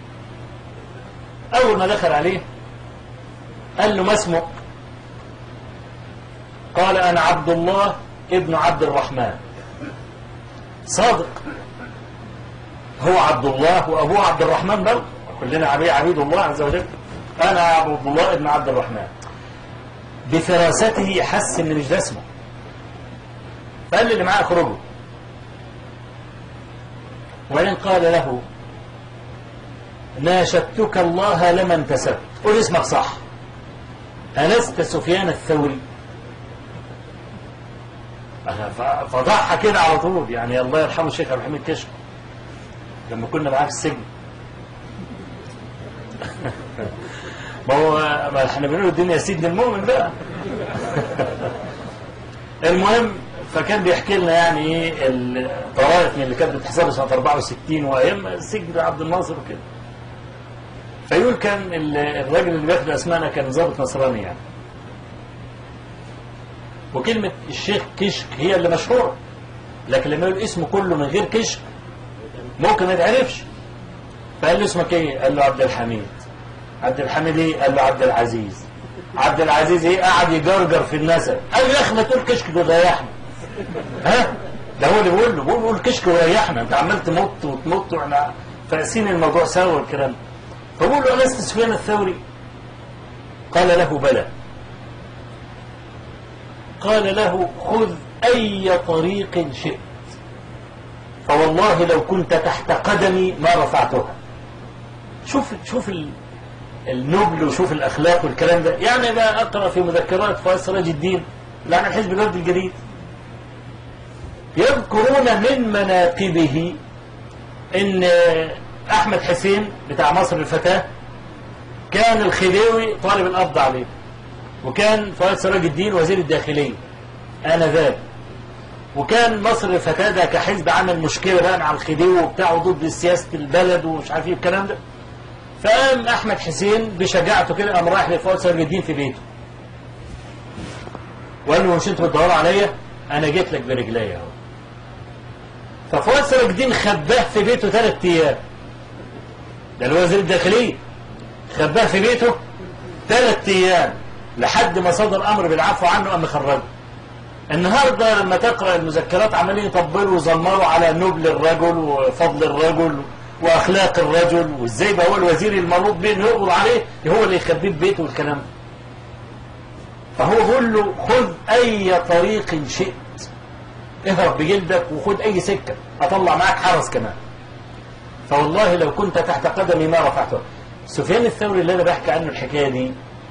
أول ما دخل عليه قال له ما اسمك قال أنا عبد الله ابن عبد الرحمن صادق هو عبد الله وأبوه عبد الرحمن برضه كلنا عبيد عبيد الله عز وجل أنا عبد الله ابن عبد الرحمن بفراسته حس إن مش ده اسمه فقال لي اللي معاه اخرجوا وإن قال له ناشدتك الله لما انتسبت قل اسمك صح ألست سفيان الثوري فضحى كده على طول يعني الله يرحمه الشيخ عبد الحميد كشك لما كنا معاه في السجن ما هو ما احنا بنقول الدنيا سجن المؤمن بقى المهم فكان بيحكي لنا يعني ايه الطرائف من اللي كانت بتحصل سنه 64 وايام سجن عبد الناصر وكده فيقول كان الراجل اللي بياخد اسمائنا كان ضابط نصراني يعني وكلمة الشيخ كشك هي اللي مشهورة لكن لما يقول اسمه كله من غير كشك ممكن ما يتعرفش فقال له اسمك ايه؟ قال له عبد الحميد عبد الحميد ايه؟ قال له عبد العزيز عبد العزيز ايه؟ قعد يجرجر في النسب قال له يا اخي ما تقول كشك ده ريحنا ها؟ ده هو اللي بيقول له بيقول قول كشك وريحنا انت عمال تمط وتمط واحنا فاسين الموضوع سوا والكلام فبقول له ألست سفيان الثوري؟ قال له بلى قال له خذ أي طريق شئت فوالله لو كنت تحت قدمي ما رفعتها شوف شوف النبل وشوف الأخلاق والكلام ده يعني بقى أقرأ في مذكرات فؤاد سراج الدين لعن الحزب الوفد الجديد يذكرون من مناقبه ان احمد حسين بتاع مصر الفتاة كان الخديوي طالب القبض عليه وكان فؤاد سراج الدين وزير الداخلية آنذاك وكان مصر الفتاة ده كحزب عمل مشكلة بقى مع الخديوي وبتاعه ضد سياسة البلد ومش عارف ايه الكلام ده فقام أحمد حسين بشجاعته كده قام رايح لفؤاد سراج الدين في بيته وقال له مش انت بتدوروا عليا انا جيت لك برجليا اهو ففؤاد سراج الدين خباه في بيته ثلاث ايام ده الوزير الداخلية خباه في بيته ثلاث ايام لحد ما صدر امر بالعفو عنه قام خرجه النهارده لما تقرا المذكرات عمالين يطبلوا ويزمروا على نبل الرجل وفضل الرجل واخلاق الرجل وازاي بقى هو الوزير المنوط به انه يقبض عليه هو اللي يخبيه في بيته والكلام ده فهو بيقول له خذ اي طريق شئت اهرب بجلدك وخذ اي سكه اطلع معاك حرس كمان فوالله لو كنت تحت قدمي ما رفعته سفيان الثوري اللي انا بحكي عنه الحكايه دي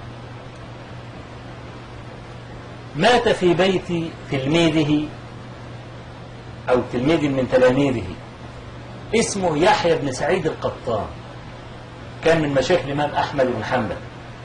مات في بيت تلميذه أو تلميذ من تلاميذه اسمه يحيى بن سعيد القطان كان من مشايخ الإمام أحمد بن حنبل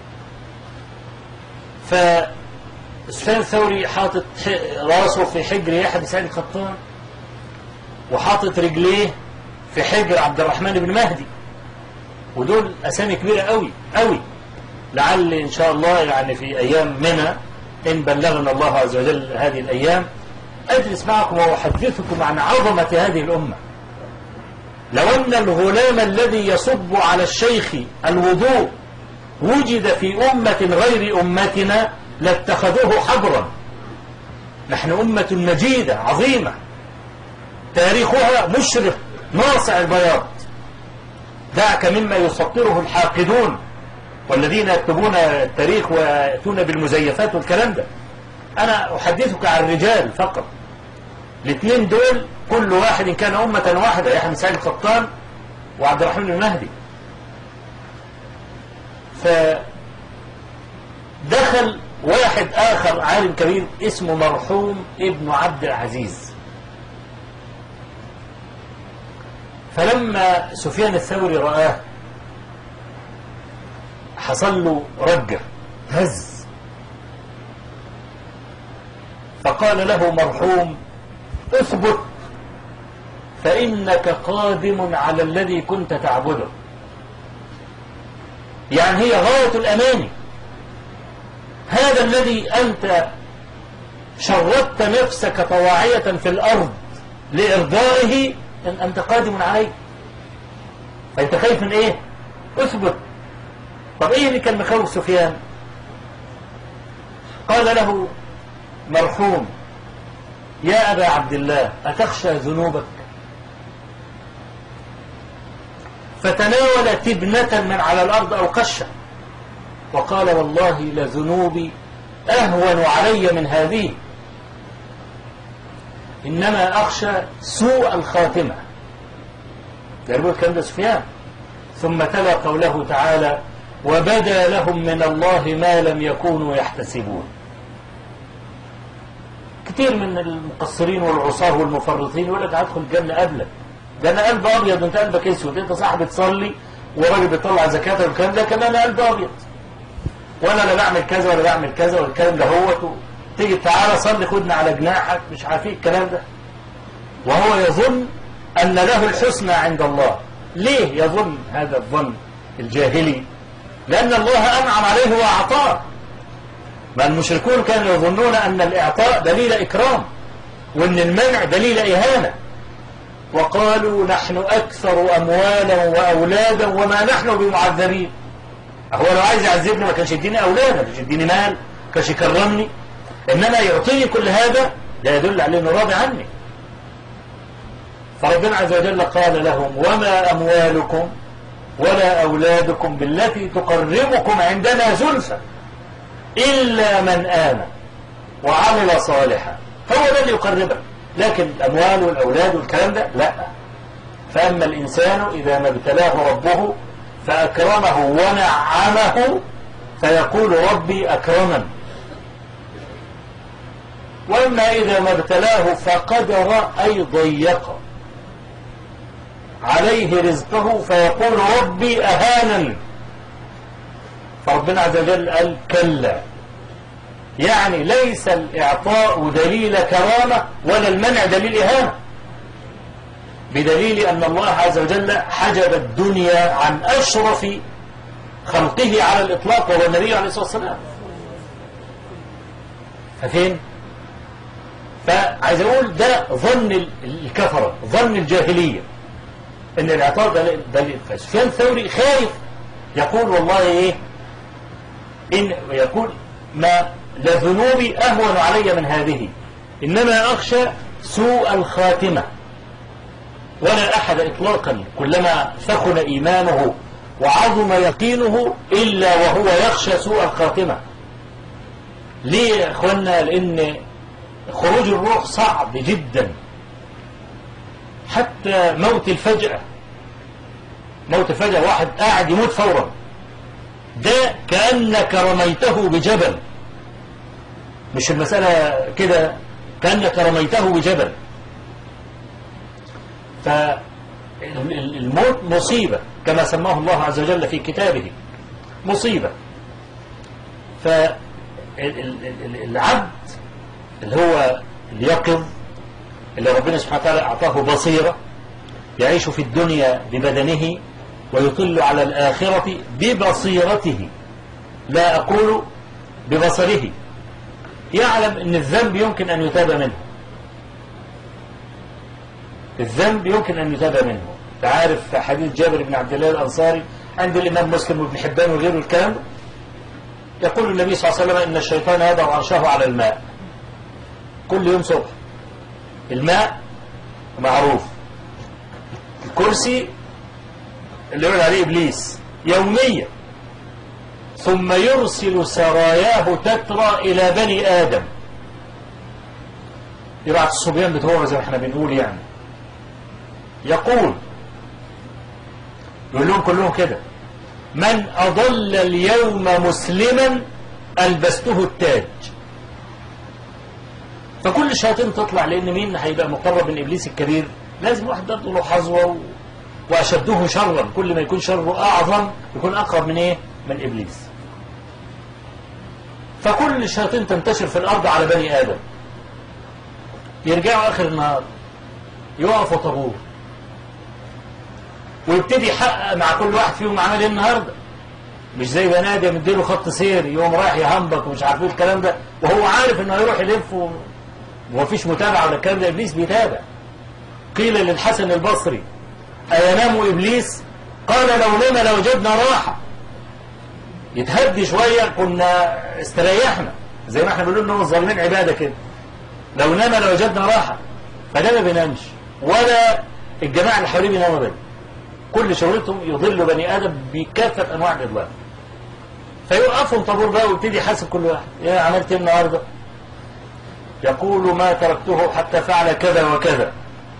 فسفيان الثوري حاطط راسه في حجر يحيى بن سعيد القطان وحاطط رجليه في حجر عبد الرحمن بن مهدي ودول أسامي كبيرة قوي قوي لعل إن شاء الله يعني في أيام منى إن بلغنا الله عز وجل هذه الأيام أجلس معكم وأحدثكم عن عظمة هذه الأمة لو أن الغلام الذي يصب على الشيخ الوضوء وجد في أمة غير أمتنا لاتخذوه حبرا نحن أمة مجيدة عظيمة تاريخها مشرق ناصع البياض دعك مما يسطره الحاقدون والذين يكتبون التاريخ ويأتون بالمزيفات والكلام ده أنا أحدثك عن الرجال فقط الاثنين دول كل واحد كان أمة واحدة يحيى بن سعيد القطان وعبد الرحمن بن المهدي فدخل واحد آخر عالم كبير اسمه مرحوم ابن عبد العزيز فلما سفيان الثوري رآه حصل له رجة هز فقال له مرحوم اثبت فإنك قادم على الذي كنت تعبده يعني هي غاية الأمان هذا الذي أنت شردت نفسك طواعية في الأرض لإرضائه أن أنت قادم عليه فأنت خايف من إيه اثبت طب إيه اللي كان مخوف سفيان قال له مرحوم يا أبا عبد الله أتخشى ذنوبك فتناول تبنة من على الأرض أو قشة وقال والله لذنوبي أهون علي من هذه إنما أخشى سوء الخاتمة يقول الكلام ده سفيان ثم تلا قوله تعالى وبدا لهم من الله ما لم يكونوا يحتسبون كتير من المقصرين والعصاه والمفرطين يقول لك هدخل الجنة قبلك ده انا قلب ابيض وانت قلبك اسود انت صاحب تصلي وراجل بيطلع زكاة والكلام ده كمان انا قلب ابيض وانا لا بعمل كذا ولا بعمل كذا والكلام ده هو تيجي تعالى صلي خدنا على جناحك مش عارفين الكلام ده وهو يظن ان له الحسنى عند الله ليه يظن هذا الظن الجاهلي لان الله انعم عليه واعطاه ما المشركون كانوا يظنون ان الاعطاء دليل اكرام وان المنع دليل اهانه وقالوا نحن أكثر أموالا وأولادا وما نحن بمعذبين هو لو عايز يعذبني ما كانش يديني أولادا ما كانش يديني مال ما كانش يكرمني إنما يعطيني كل هذا لا يدل على أنه راضي عني فربنا عز وجل قال لهم وما أموالكم ولا أولادكم بالتي تقربكم عندنا زلفى إلا من آمن وعمل صالحا هو ده اللي يقربك لكن الأموال والأولاد والكلام ده لا فأما الإنسان إذا ما ابتلاه ربه فأكرمه ونعمه فيقول ربي أكرمن وأما إذا ما ابتلاه فقدر أي ضيق عليه رزقه فيقول ربي أهانا فربنا عز وجل قال كلا يعني ليس الإعطاء دليل كرامة ولا المنع دليل إهانة بدليل أن الله عز وجل حجب الدنيا عن أشرف خلقه على الإطلاق وهو النبي عليه الصلاة والسلام ففين فعايز أقول ده ظن الكفرة ظن الجاهلية أن الإعطاء دليل فسفيان الثوري خايف يقول والله إيه إن يقول ما لذنوبي أهون علي من هذه إنما أخشى سوء الخاتمة ولا أحد إطلاقا كلما ثخن إيمانه وعظم يقينه إلا وهو يخشى سوء الخاتمة ليه يا أخوانا لأن خروج الروح صعب جدا حتى موت الفجأة موت الفجأة واحد قاعد يموت فورا ده كأنك رميته بجبل مش المسألة كده كأنك رميته بجبل فالموت مصيبة كما سماه الله عز وجل في كتابه مصيبة فالعبد اللي هو اليقظ اللي ربنا سبحانه وتعالى أعطاه بصيرة يعيش في الدنيا ببدنه ويطل على الآخرة ببصيرته لا أقول ببصره يعلم أن الذنب يمكن أن يتاب منه الذنب يمكن أن يتاب منه تعرف حديث جابر بن عبد الله الأنصاري عند الإمام مسلم وابن حبان وغيره الكلام يقول النبي صلى الله عليه وسلم إن الشيطان يضع عرشه على الماء كل يوم صبح الماء معروف الكرسي اللي يقول عليه إبليس يوميا ثم يرسل سراياه تترى إلى بني آدم يبعت الصبيان بتوعه زي ما احنا بنقول يعني يقول يقول لهم كلهم كده من أضل اليوم مسلما ألبسته التاج فكل الشياطين تطلع لأن مين هيبقى مقرب من إبليس الكبير لازم واحد برضه له حظوة و... وأشده شرا كل ما يكون شره أعظم يكون أقرب من إيه؟ من إبليس فكل الشياطين تنتشر في الأرض على بني آدم يرجعوا آخر النهار يقفوا طابور ويبتدي يحقق مع كل واحد فيهم عمل ايه النهارده مش زي بني ادم يديله خط سير يقوم رايح يهنبك ومش عارف ايه الكلام ده وهو عارف انه هيروح يلف و- ومفيش متابعه ولا الكلام ده ابليس بيتابع قيل للحسن البصري اينام ابليس قال لو نام لوجدنا راحه يتهدي شويه كنا استريحنا زي ما احنا بنقول انهم الظالمين عباده كده لو نام لوجدنا راحه فده ما بينامش ولا الجماعه اللي حواليه بيناموا ابدا كل شغلتهم يضلوا بني ادم بكافه انواع الاضلال فيوقفهم طابور بقى ويبتدي يحاسب كل واحد يا عملت ايه النهارده يقول ما تركته حتى فعل كذا وكذا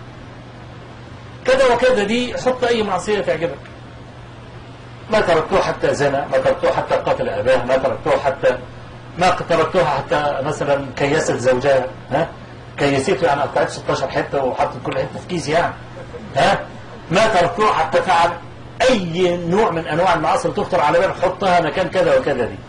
كذا وكذا دي حط اي معصيه تعجبك ما تركته حتى زنى ما تركته حتى قتل اباه ما تركته حتى ما تركتها حتى مثلا كيست زوجها ها كيسته يعني قطعت 16 حته وحطت كل حته في كيس يعني ها ما تركته حتى فعل اي نوع من انواع المعاصي اللي تخطر على بالك حطها مكان كذا وكذا دي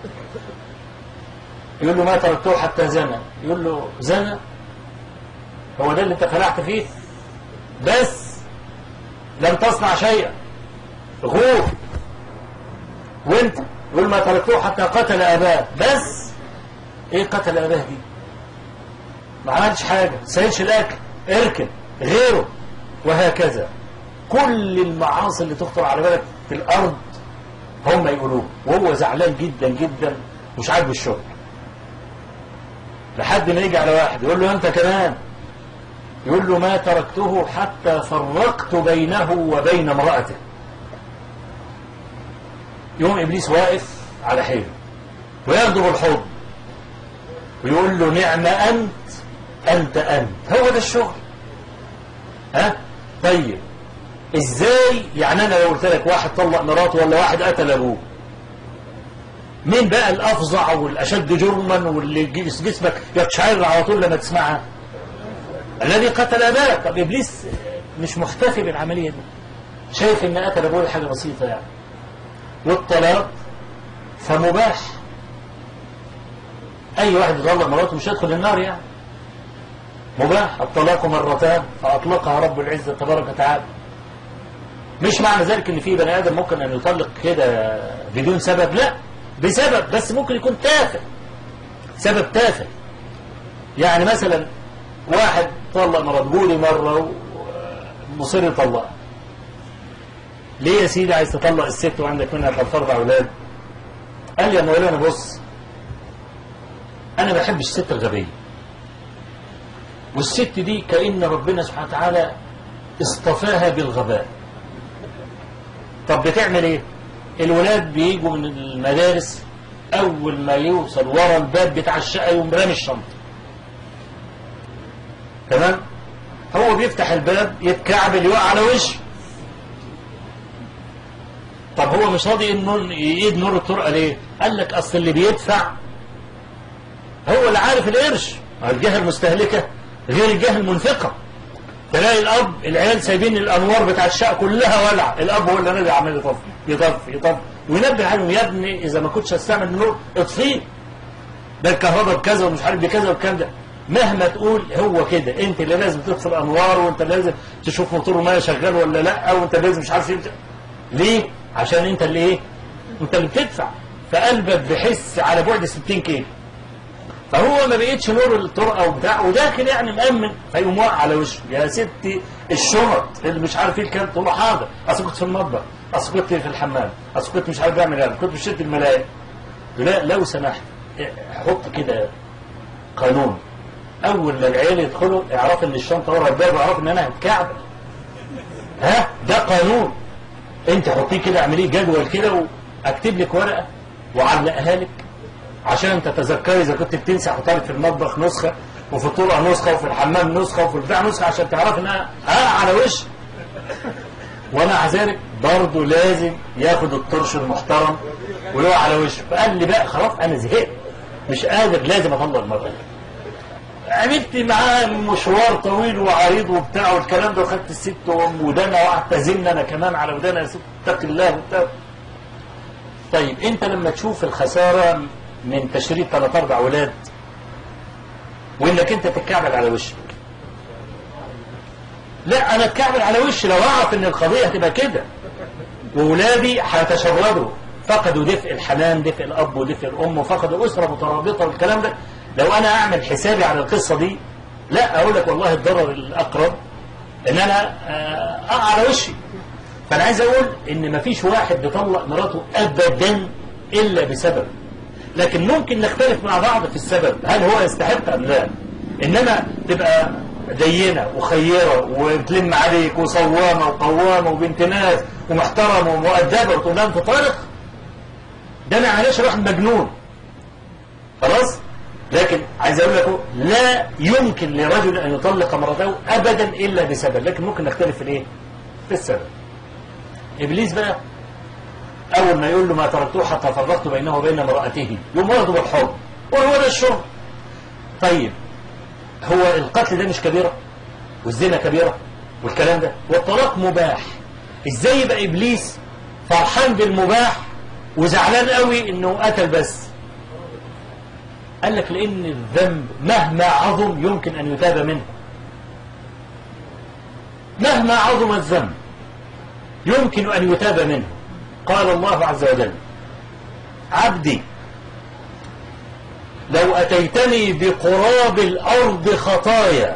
يقول له ما تركته حتى زنى يقول له زنى هو ده اللي انت خلعت فيه بس لم تصنع شيئا غور وانت يقول ما تركته حتى قتل اباه بس ايه قتل اباه دي ما عملش حاجه سيدش الاكل اركن غيره وهكذا كل المعاصي اللي تخطر على بالك في الارض هم يقولوه وهو زعلان جدا جدا مش عاجبه الشغل لحد ما يجي على واحد يقول له انت كمان يقول له ما تركته حتى فرقت بينه وبين امرأته يوم ابليس واقف على حيله وياخده بالحضن ويقول له نعم انت انت انت هو ده الشغل ها طيب ازاي يعني انا لو قلت لك واحد طلق مراته ولا واحد قتل ابوه مين بقى الافظع والاشد جرما واللي جس- جسمك يقشعر على طول لما تسمعها الذي قتل اباه طب ابليس مش محتفي بالعمليه دي شايف ان قتل ابوه حاجه بسيطه يعني والطلاق فمباح اي واحد يطلق مراته مش هيدخل النار يعني مباح الطلاق مرتان فاطلقها رب العزه تبارك وتعالى مش معنى ذلك ان في بني ادم ممكن ان يطلق كده بدون سبب لا بسبب بس ممكن يكون تافه سبب تافه يعني مثلا واحد طلق مرات جولي مره ومصر يطلقها ليه يا سيدي عايز تطلق الست وعندك منها ثلاث اربع اولاد قال لي يا مولانا بص انا ما بحبش الست الغبيه والست دي كأن ربنا سبحانه وتعالى اصطفاها بالغباء طب بتعمل ايه الولاد بيجوا من المدارس اول ما يوصل ورا الباب بتاع الشقه يقوم رامي الشنطه تمام هو بيفتح الباب يتكعبل يقع على وشه طب هو مش راضي انه يقيد نور الطرقه ليه قال لك اصل اللي بيدفع هو اللي عارف القرش الجهه المستهلكه غير الجهه المنفقه تلاقي الاب العيال سايبين الانوار بتاع الشقه كلها ولع الاب هو اللي راجع عمال يطفي يطفي يطفي وينبه عليهم يا ابني اذا ما كنتش هستعمل النور اطفيه ده الكهرباء بكذا ومش عارف بكذا والكلام ده مهما تقول هو كده انت اللي لازم تطفي الانوار وانت اللي لازم تشوف موتور الميه شغال ولا لا وانت لازم مش عارف ايه ليه عشان انت اللي ايه انت اللي بتدفع فقلبك بحس على بعد 60 كيلو فهو ما بقيتش نور الطرقه وبتاع وداخل يعني مأمن فيقوم واقع على وشه يا ستي الشنط اللي مش عارف ايه الكلام تقول له حاضر اصل كنت في المطبخ اصل كنت في الحمام اصل كنت مش عارف اعمل ايه كنت بشد الملاية لا لو سمحت حط كده قانون اول ما العيال يدخلوا اعرف ان الشنطه ورا الباب واعرف ان انا هتكعبل ها ده قانون انت حطيه كده اعمليه جدول كده واكتب لك ورقه وعلقها لك عشان تتذكري اذا كنت بتنسى حطها لك في المطبخ نسخه وفي الطرقة نسخة وفي الحمام نسخة وفي البتاع نسخة عشان تعرف انها اه على وش ومع ذلك برضه لازم ياخد الطرش المحترم ولو على وشه فقال لي بقى خلاص انا زهقت مش قادر لازم اطلق المرة دي عملت معاه مشوار طويل وعريض وبتاع والكلام ده وخدت الست وام ودانا واعتزمنا انا كمان على ودانا يا ست اتق الله وبتاع طيب انت لما تشوف الخسارة من تشريد ثلاث اربع ولاد وانك انت تتكعبل على وشك لا انا اتكعبل على وشي لو اعرف ان القضية هتبقى كده وولادي هيتشردوا فقدوا دفء الحنان دفء الاب ودفء الام وفقدوا اسره مترابطه والكلام ده لو انا اعمل حسابي على القصه دي لا اقول لك والله الضرر الاقرب ان انا اقع على وشي فانا عايز اقول ان مفيش واحد بيطلق مراته ابدا الا بسبب لكن ممكن نختلف مع بعض في السبب هل هو يستحق ام لا انما تبقى دينة وخيرة وتلم عليك وصوامة وقوامة وبنت ناس ومحترمة ومؤدبة وتقول لها انت طارق ده انا علاش راح مجنون خلاص لكن عايز اقول لكم لا يمكن لرجل ان يطلق امرأته ابدا الا بسبب لكن ممكن نختلف في الايه في السبب ابليس بقى اول ما يقول له ما تركته حتى فرقت بينه وبين امرأته يقوم واخده بالحر وهو ده الشرب طيب هو القتل ده مش كبيرة والزنا كبيرة والكلام ده والطلاق مباح ازاي يبقى ابليس فرحان بالمباح وزعلان قوي انه قتل بس قال لك لان الذنب مهما عظم يمكن ان يتاب منه مهما عظم الذنب يمكن ان يتاب منه قال الله عز وجل عبدي لو أتيتني بقراب الأرض خطايا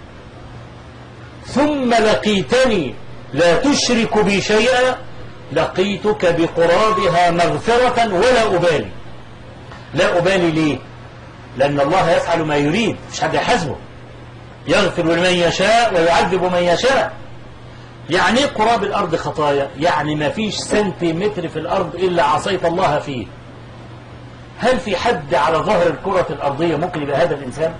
ثم لقيتني لا تشرك بي شيئا لقيتك بقرابها مغفرة ولا أبالي لا أبالي ليه لأن الله يفعل ما يريد مش حد يحاسبه يغفر لمن يشاء ويعذب من يشاء يعني قراب الأرض خطايا يعني ما فيش سنتيمتر في الأرض إلا عصيت الله فيه هل في حد على ظهر الكرة الأرضية ممكن يبقى هذا الإنسان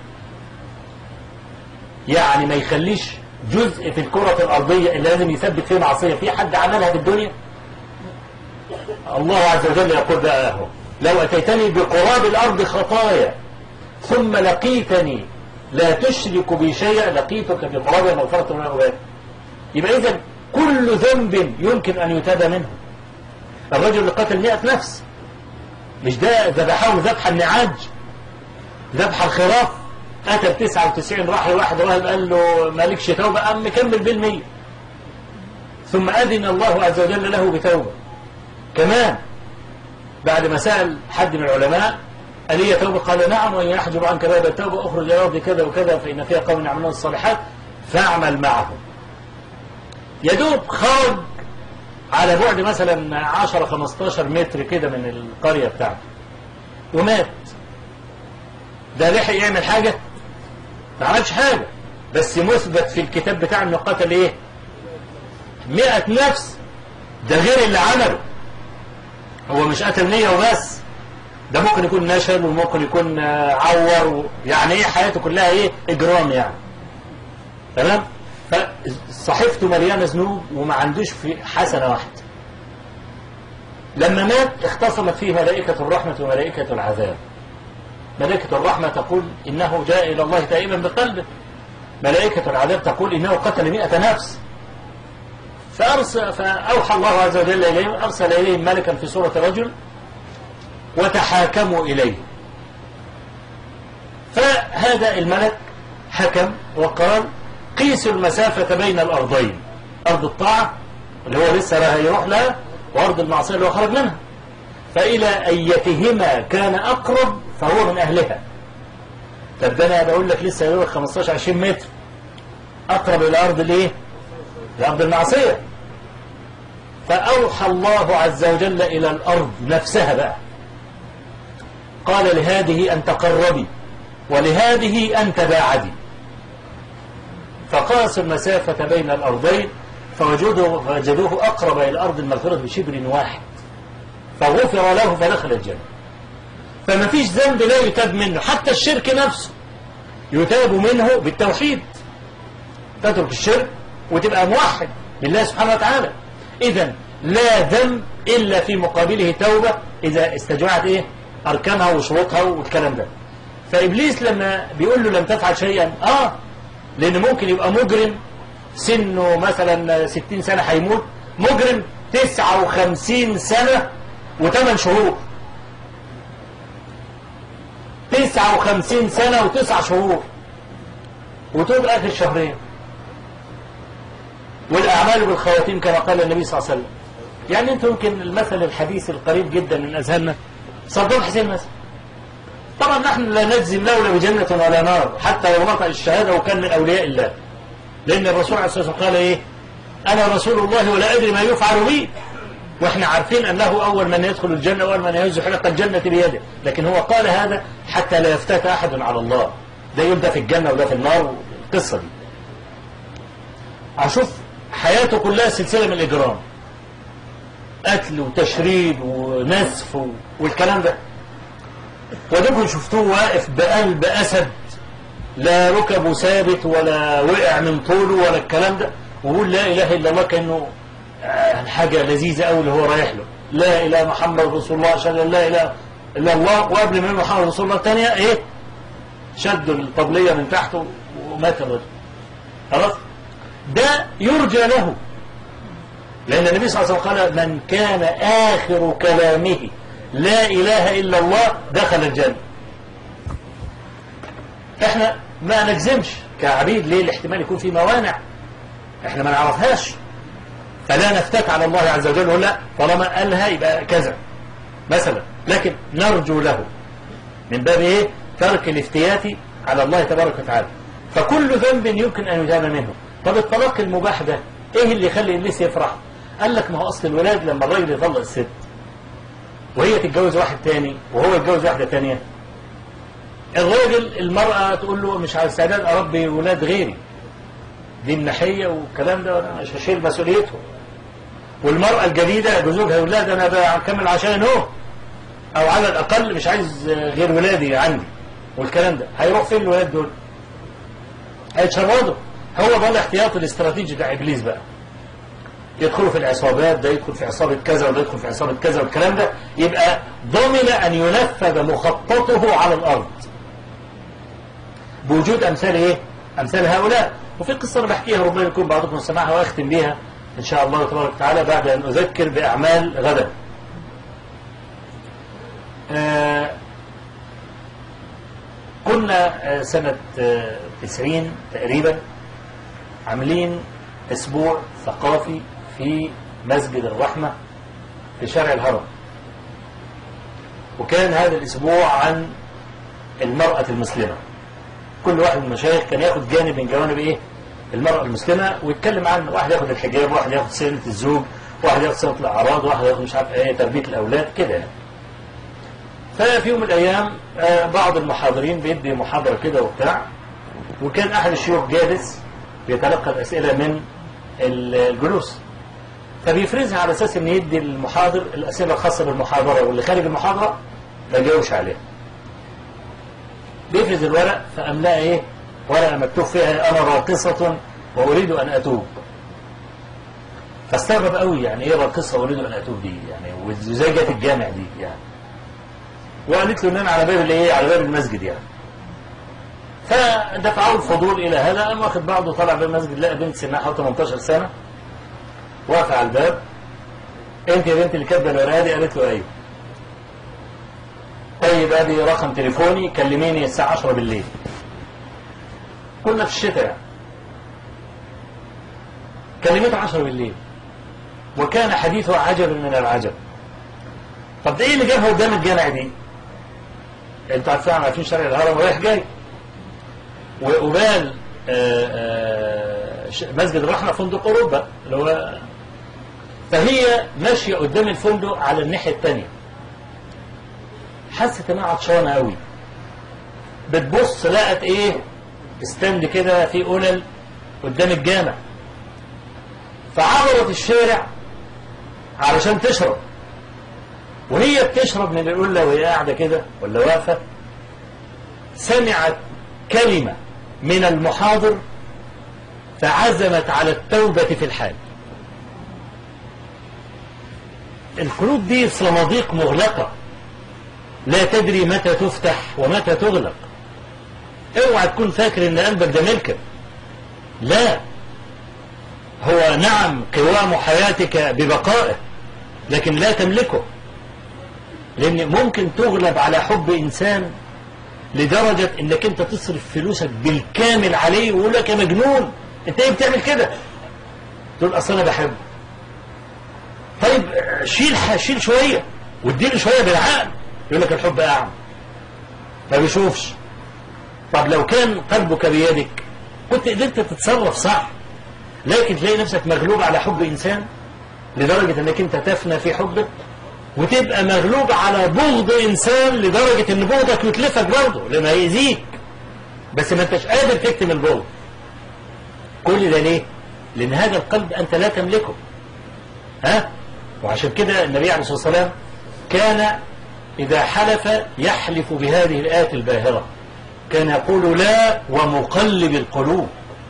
يعني ما يخليش جزء في الكرة الأرضية اللي لازم يثبت فيه معصية في حد عملها في الدنيا الله عز وجل يقول بقى اهو لو أتيتني بقراب الأرض خطايا ثم لقيتني لا تشرك بي شيئا لقيتك بقراب مغفرة من أبواب يبقى إذا كل ذنب يمكن أن يتاب منه الرجل اللي قتل مئة نفس مش ده ذبحهم ذبح النعاج ذبح الخراف قتل 99 راح لواحد راهب قال له مالكش توبة قام مكمل بالمية ثم أذن الله عز وجل له بتوبة كمان بعد ما سأل حد من العلماء قال هي توبة قال نعم وإن يحجب عنك باب التوبة أخرج إلى أرض كذا وكذا فإن فيها قوم يعملون الصالحات فاعمل معهم يدوب خرج على بعد مثلا 10 15 متر كده من القرية بتاعته ومات ده لحق يعمل حاجة ما عملش حاجة بس مثبت في الكتاب بتاع انه قتل ايه 100 نفس ده غير اللي عمله هو مش قتل نية وبس ده ممكن يكون نشل وممكن يكون عور يعني ايه حياته كلها ايه اجرام يعني تمام فصحيفته مليانة ذنوب وما عندوش في حسنة واحدة لما مات اختصمت فيه ملائكة الرحمة وملائكة العذاب ملائكة الرحمة تقول إنه جاء إلى الله تائبا بقلبه ملائكة العذاب تقول إنه قتل مئة نفس فأرسل فأوحى الله عز وجل إليهم أرسل إليهم ملكا في صورة رجل وتحاكموا إليه فهذا الملك حكم وقال قيسوا المسافة بين الأرضين أرض الطاعة اللي هو لسه هيروح لها وأرض المعصية اللي هو خرج منها فإلى أيتهما كان أقرب فهو من أهلها طب ده أنا بقول لك لسه هيروح 15 20 متر أقرب إلى أرض الإيه؟ لأرض المعصية فأوحى الله عز وجل إلى الأرض نفسها بقى قال لهذه أن تقربي ولهذه أن تباعدي فقاس المسافة بين الأرضين فوجدوه, فوجدوه أقرب إلى الأرض المغفرة بشبر واحد فغفر له فدخل الجنة فما فيش ذنب لا يتاب منه حتى الشرك نفسه يتاب منه بالتوحيد تترك الشرك وتبقى موحد لله سبحانه وتعالى إذا لا ذنب إلا في مقابله توبة إذا استجمعت إيه أركانها وشروطها والكلام ده فإبليس لما بيقول له لم تفعل شيئا آه لأن ممكن يبقى مجرم سنه مثلا 60 سنة هيموت مجرم 59 سنة و8 شهور 59 سنة وتسع شهور وتوب آخر شهرين والأعمال بالخواتيم كما قال النبي صلى الله عليه وسلم يعني انت يمكن المثل الحديث القريب جدا من أذهاننا صدام حسين مثلا طبعا نحن لا نجزم لا ولا بجنة ولا نار حتى لو نطق الشهادة وكان من أولياء الله لأن الرسول عليه الصلاة والسلام قال إيه أنا رسول الله ولا أدري ما يفعل بي واحنا عارفين أنه أول من يدخل الجنة وأول من يهز حلق الجنة بيده لكن هو قال هذا حتى لا يفتات أحد على الله ده يقول ده في الجنة وده في النار القصة دي أشوف حياته كلها سلسلة من الإجرام قتل وتشريد ونسف و- والكلام ده ودكم شفتوه واقف بقلب أسد لا ركبه ثابت ولا وقع من طوله ولا الكلام ده ويقول لا إله إلا الله كأنه آه، حاجة لذيذة أوي اللي هو رايح له لا إله محمد رسول الله أشهد أن لا إله إلا الله وقبل ما يقول محمد رسول الله الثانية إيه شدوا الطبلية من تحته ومات الرجل خلاص ده يرجى له لأن النبي صلى الله عليه وسلم قال من كان آخر كلامه لا إله إلا الله دخل الجنة احنا ما نجزمش كعبيد ليه الاحتمال يكون في موانع احنا ما نعرفهاش فلا نفتك على الله عز وجل ولا طالما قالها يبقى كذا مثلا لكن نرجو له من باب ايه ترك الافتيات على الله تبارك وتعالى فكل ذنب يمكن ان يتاب منه طب الطلاق المباح ده ايه اللي يخلي الناس يفرح قال لك ما هو اصل الولاد لما الراجل يطلق الست وهي تتجوز واحد تاني وهو يتجوز واحده تانيه الراجل المرأة تقول له مش على استعداد أربي ولاد غيري دي الناحية والكلام ده وأنا مش هشيل مسؤوليته والمرأة الجديدة بزوجها يقول لا ده أنا بكمل عشان هو أو على الأقل مش عايز غير ولادي عندي والكلام ده هيروح فين الولاد دول؟ هيتشردوا هو ده الاحتياط الاستراتيجي بتاع إبليس بقى يدخلوا في العصابات ده يدخل في عصابة كذا وده يدخل في عصابة كذا والكلام ده يبقى ضمن أن ينفذ مخططه على الأرض بوجود أمثال إيه؟ أمثال هؤلاء وفي قصة أنا بحكيها ربما يكون بعضكم سمعها وأختم بيها إن شاء الله تبارك وتعالى بعد أن أذكر بأعمال غدا آه كنا آه سنة آه 90 تقريبا عاملين أسبوع ثقافي في مسجد الرحمة في شارع الهرم وكان هذا الأسبوع عن المرأة المسلمة كل واحد من المشايخ كان ياخد جانب من جوانب ايه المرأة المسلمة ويتكلم عن واحد ياخد الحجاب واحد ياخد سنة الزوج واحد ياخد سنة الأعراض واحد ياخد مش عارف ايه تربية الأولاد كده يعني ففي يوم من الأيام آه، بعض المحاضرين بيدي محاضرة كده وبتاع وكان أحد الشيوخ جالس بيتلقى الأسئلة من ال- الجلوس فبيفرزها على أساس إن يدي المحاضر الأسئلة الخاصة بالمحاضرة واللي خارج المحاضرة ما يجاوبش عليها بيفرز الورق فقام لقى ايه ورقه مكتوب فيها انا راقصه واريد ان اتوب فاستغرب قوي يعني ايه راقصه واريد ان اتوب دي يعني وازاي جت الجامع دي يعني وقالت له ان انا على باب الايه على باب المسجد يعني فدفعوا الفضول الى هذا قام واخد بعضه طلع باب المسجد لقى بنت سنها حوالي 18 سنه واقفه على الباب انت يا بنت اللي كاتبه الورقه دي قالت له ايوه طيب ادي رقم تليفوني كلميني الساعة 10 بالليل كنا في الشتاء يعني كلمته 10 بالليل وكان حديثه عجب من العجب طب ده ايه اللي جابها قدام الجامع دي انتوا عارفين عارفين شارع الهرم رايح جاي وقبال آه، آه، ش- مسجد الرحمة فندق أوروبا اللي هو فهي ماشية قدام الفندق على الناحية الثانية حست انها عطشانه قوي بتبص لقت ايه استند كده في قلل قدام الجامع فعبرت الشارع علشان تشرب وهي بتشرب من القله وهي قاعده كده ولا واقفه سمعت كلمة من المحاضر فعزمت على التوبة في الحال القلوب دي صناديق مغلقة لا تدري متى تفتح ومتى تغلق اوعى تكون فاكر ان قلبك ده ملكك لا هو نعم قوام حياتك ببقائه لكن لا تملكه لان ممكن تغلب على حب انسان لدرجة انك انت تصرف فلوسك بالكامل عليه ويقول لك يا مجنون انت ايه بتعمل كده تقول اصل انا بحبه طيب شيل شيل شوية واديله شوية بالعقل يقول لك الحب اعمى ما بيشوفش طب لو كان قلبك بيدك كنت قدرت تتصرف صح لكن تلاقي نفسك مغلوب على حب انسان لدرجة انك انت تفنى في حبك وتبقى مغلوب على بغض انسان لدرجة ان بغضك يتلفك برضه لما يأذيك بس ما انتش قادر تكتم البغض كل ده ليه لان هذا القلب انت لا تملكه ها وعشان كده النبي عليه الصلاة والسلام كان إذا حلف يحلف بهذه الآية الباهرة كان يقول لا ومقلب القلوب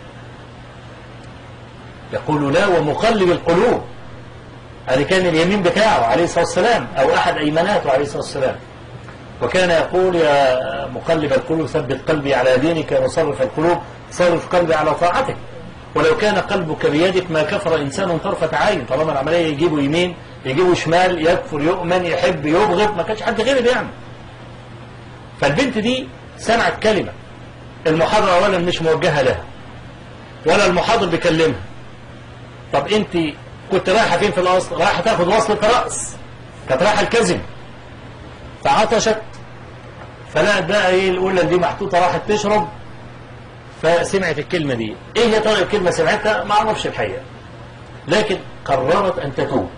يقول لا ومقلب القلوب هذا كان اليمين بتاعه عليه الصلاة والسلام أو أحد أيماناته عليه الصلاة والسلام وكان يقول يا مقلب القلوب ثبت قلبي على دينك وصرف القلوب صرف قلبي على طاعتك ولو كان قلبك بيدك ما كفر إنسان طرفة عين طالما العملية يجيبه يمين يجيبه شمال يكفر يؤمن يحب يبغض ما كانش حد غير بيعمل فالبنت دي سمعت كلمة المحاضرة أولا مش موجهة لها ولا المحاضر بيكلمها طب انت كنت رايحة فين في الأصل رايحة تاخد وصلة رأس كانت رايحة الكذب فعطشت فلقت بقى ايه الأولى دي محطوطة راحت تشرب فسمعت الكلمة دي ايه يا ترى الكلمة سمعتها ما اعرفش الحقيقة لكن قررت ان تتوب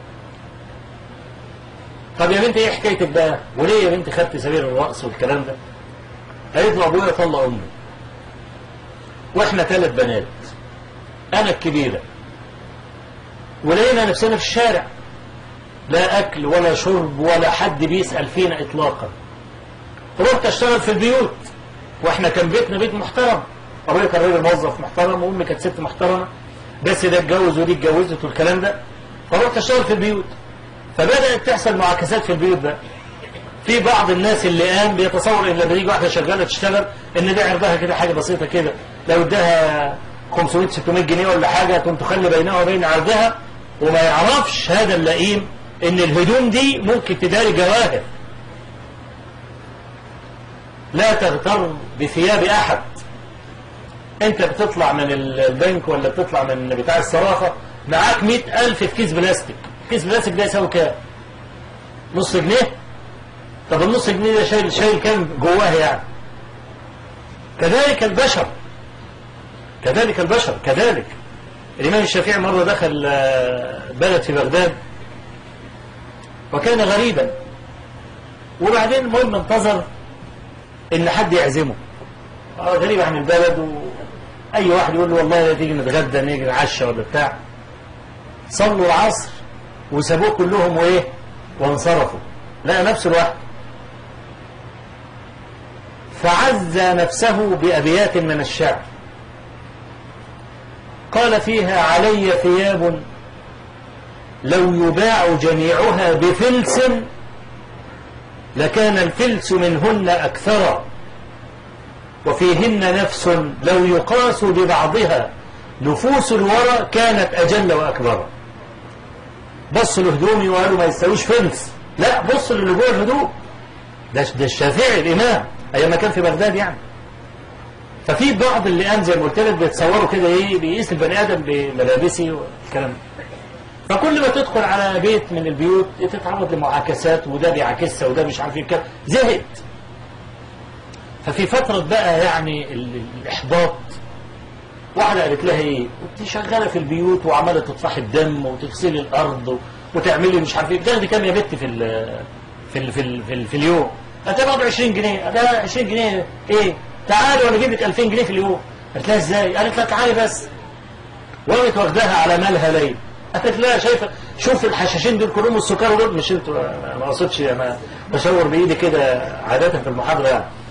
طب يا بنت ايه حكايتك بقى وليه يا بنت خدت سبيل الرأس والكلام ده قالت له ابويا طلق امي واحنا ثلاث بنات انا الكبيرة ولقينا نفسنا في الشارع لا اكل ولا شرب ولا حد بيسأل فينا اطلاقا رحت اشتغل في البيوت واحنا كان بيتنا بيت محترم ابويا كان راجل موظف محترم وامي كانت ست محترمه بس ده اتجوز ودي اتجوزت والكلام ده فرحت اشتغل في البيوت فبدات تحصل معاكسات في البيوت ده في بعض الناس اللي قام بيتصور ان لما يجي واحده شغاله تشتغل ان ده عرضها كده حاجه بسيطه كده لو اداها 500 600 جنيه ولا حاجه تقوم تخلي بينها وبين عرضها وما يعرفش هذا اللئيم ان الهدوم دي ممكن تداري جواهر لا تغتر بثياب أحد أنت بتطلع من البنك ولا بتطلع من بتاع الصرافة معاك مئة ألف في كيس بلاستيك كيس بلاستيك ده يساوي كام نص جنيه طب النص جنيه ده شايل شايل كام جواه يعني كذلك البشر كذلك البشر كذلك الإمام الشافعي مرة دخل بلد في بغداد وكان غريبا وبعدين المهم انتظر ان حد يعزمه اه غريب عن البلد واي واحد يقول له والله لا تيجي نتغدى نيجي نعشى ولا بتاع صلوا العصر وسابوه كلهم وايه وانصرفوا لقى نفسه لوحده فعز نفسه بأبيات من الشعر قال فيها علي ثياب لو يباع جميعها بفلس لكان الفلس منهن أكثر وفيهن نفس لو يقاس ببعضها نفوس الورى كانت أجل وأكبر بص لهدومي وقالوا ما يستويش فلس لا بص للي جوه الهدوم ده ده الشافعي الإمام أيام ما كان في بغداد يعني ففي بعض اللي قام زي ما قلت لك بيتصوروا كده ايه بيقيس البني ادم بملابسه والكلام ده فكل ما تدخل على بيت من البيوت تتعرض لمعاكسات وده بيعاكسها وده مش عارف ايه كده زهقت ففي فترة بقى يعني الإحباط واحدة قالت لها ايه انت شغالة في البيوت وعمالة تطفحي الدم وتغسلي الأرض وتعملي مش عارف ايه بتاخدي كام يا بت في ال في ال في, ال في, ال في اليوم هتبقى 20 جنيه ده 20 جنيه ايه تعالي وانا اجيب لك 2000 جنيه في اليوم قالت لها ازاي قالت لها تعالي بس وقامت واخداها على مالها ليل قالت لها شايفه شوف الحشاشين دول كلهم السكر دول مش انتوا ما اقصدش انا بشاور بايدي كده عاده في المحاضره يعني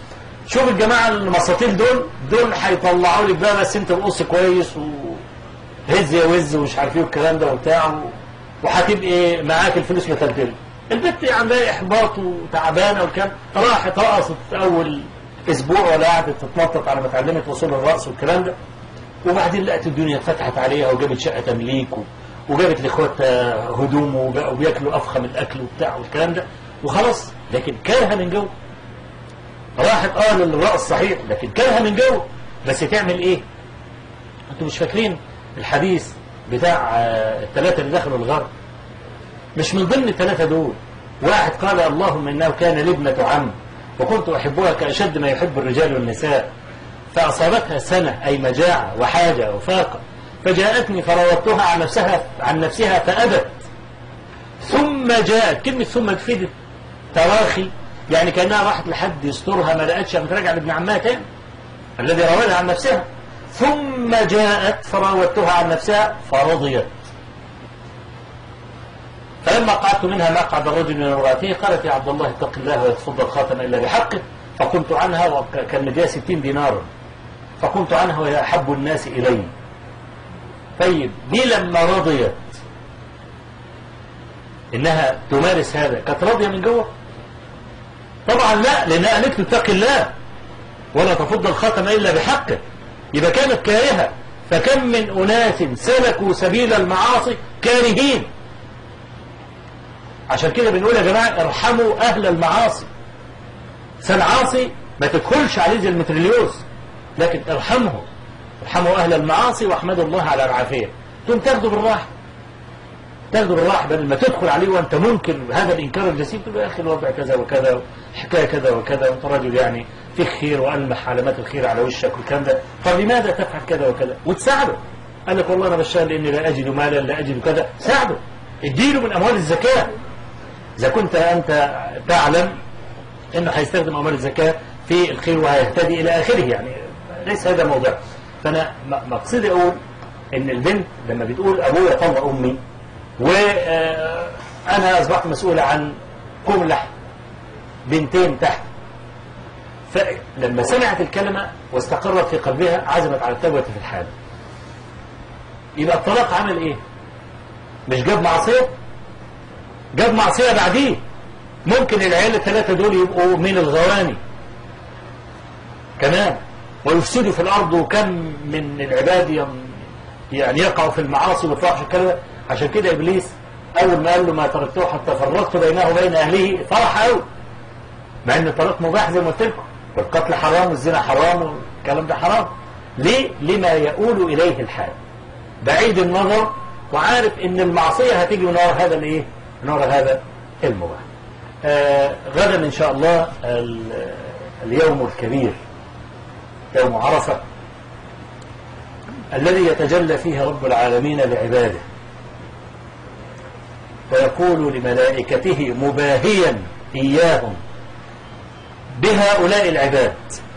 شوف الجماعة المساطيل دول دول هيطلعوا لك بقى بس انت بقص كويس وهز يا وز ومش عارف ايه والكلام ده وبتاع وهتبقى معاك الفلوس متلتله البنت عندها احباط وتعبانه والكلام راحت رقصت اول اسبوع ولا قعدت تتنطط على ما اتعلمت وصول الرقص والكلام ده وبعدين لقت الدنيا اتفتحت عليها وجابت شقه تمليك و- وجابت لاخواتها هدوم وب- وبياكلوا افخم الاكل وبتاع والكلام ده وخلاص لكن كارهه من جوه راحت اه للرقص صحيح لكن كارهه من جوه بس تعمل ايه؟ انتوا مش فاكرين الحديث بتاع آه، الثلاثه اللي دخلوا الغرب مش من ضمن الثلاثة دول واحد قال اللهم إنه كان لي ابنة عم وكنت أحبها كأشد ما يحب الرجال والنساء فأصابتها سنة أي مجاعة وحاجة وفاقة فجاءتني فراودتها عن نفسها عن نفسها فأبت ثم جاءت كلمة ثم تفيد تراخي يعني كأنها راحت لحد يسترها ما لقتش قامت راجعة لابن عمها تاني الذي راودها عن نفسها ثم جاءت فراودتها عن نفسها فرضيت فلما قعدت منها مقعد الرجل من امرأته قالت يا عبد الله اتق الله ولا تفض الخاتم إلا بحقه فقمت عنها وكان مديها ستين دينارا فقمت عنها وهي أحب الناس إلي طيب دي لما رضيت إنها تمارس هذا كانت راضية من جوه طبعا لا لأنها قالت له اتق الله ولا تفض الخاتم إلا بحقه يبقى كانت كارهة فكم من أناس سلكوا سبيل المعاصي كارهين عشان كده بنقول يا جماعة ارحموا أهل المعاصي فالعاصي ما تدخلش عليه زي المتريليوس لكن ارحمهم ارحموا أهل المعاصي واحمدوا الله على العافية ثم تاخدوا بالراحة تاخدوا بالراحة بدل ما تدخل عليه وانت ممكن هذا الإنكار الجسيم تقول يا أخي الوضع كذا وكذا حكاية كذا وكذا وانت راجل يعني فيك خير وألمح علامات الخير على وشك والكلام ده فلماذا تفعل كذا وكذا وتساعده قال لك والله أنا بشتغل لأني لا أجد مالا لا أجد كذا ساعده اديله من أموال الزكاة إذا كنت أنت تعلم أنه هيستخدم أموال الزكاة في الخير وهيهتدي إلى آخره يعني ليس هذا موضوع فأنا م- مقصدي أقول إن البنت لما بتقول أبويا طلق أمي وأنا أصبحت مسؤولة عن كوم لحم بنتين تحت فلما سمعت الكلمة واستقرت في قلبها عزمت على التوبة في الحال يبقى الطلاق عمل إيه؟ مش جاب معصية؟ جاب معصية بعديه ممكن العيال الثلاثة دول يبقوا من الغواني كمان ويفسدوا في الأرض وكم من العباد ين- يعني يقعوا في المعاصي ويطلعوا الكلام ده. عشان كده إبليس أول ما قال له ما تركته حتى فرقت بينه وبين أهله فرح قوي مع إن الطلاق مباح زي ما قلت لكم والقتل حرام والزنا حرام والكلام ده حرام ليه؟ لما يؤول إليه الحال بعيد النظر وعارف ان المعصية هتيجي من وراء هذا الايه من وراء هذا المباح آه غدا ان شاء الله ال- اليوم الكبير يوم عرفة الذي يتجلى فيه رب العالمين لعباده ويقول لملائكته مباهيا إياهم بهؤلاء العباد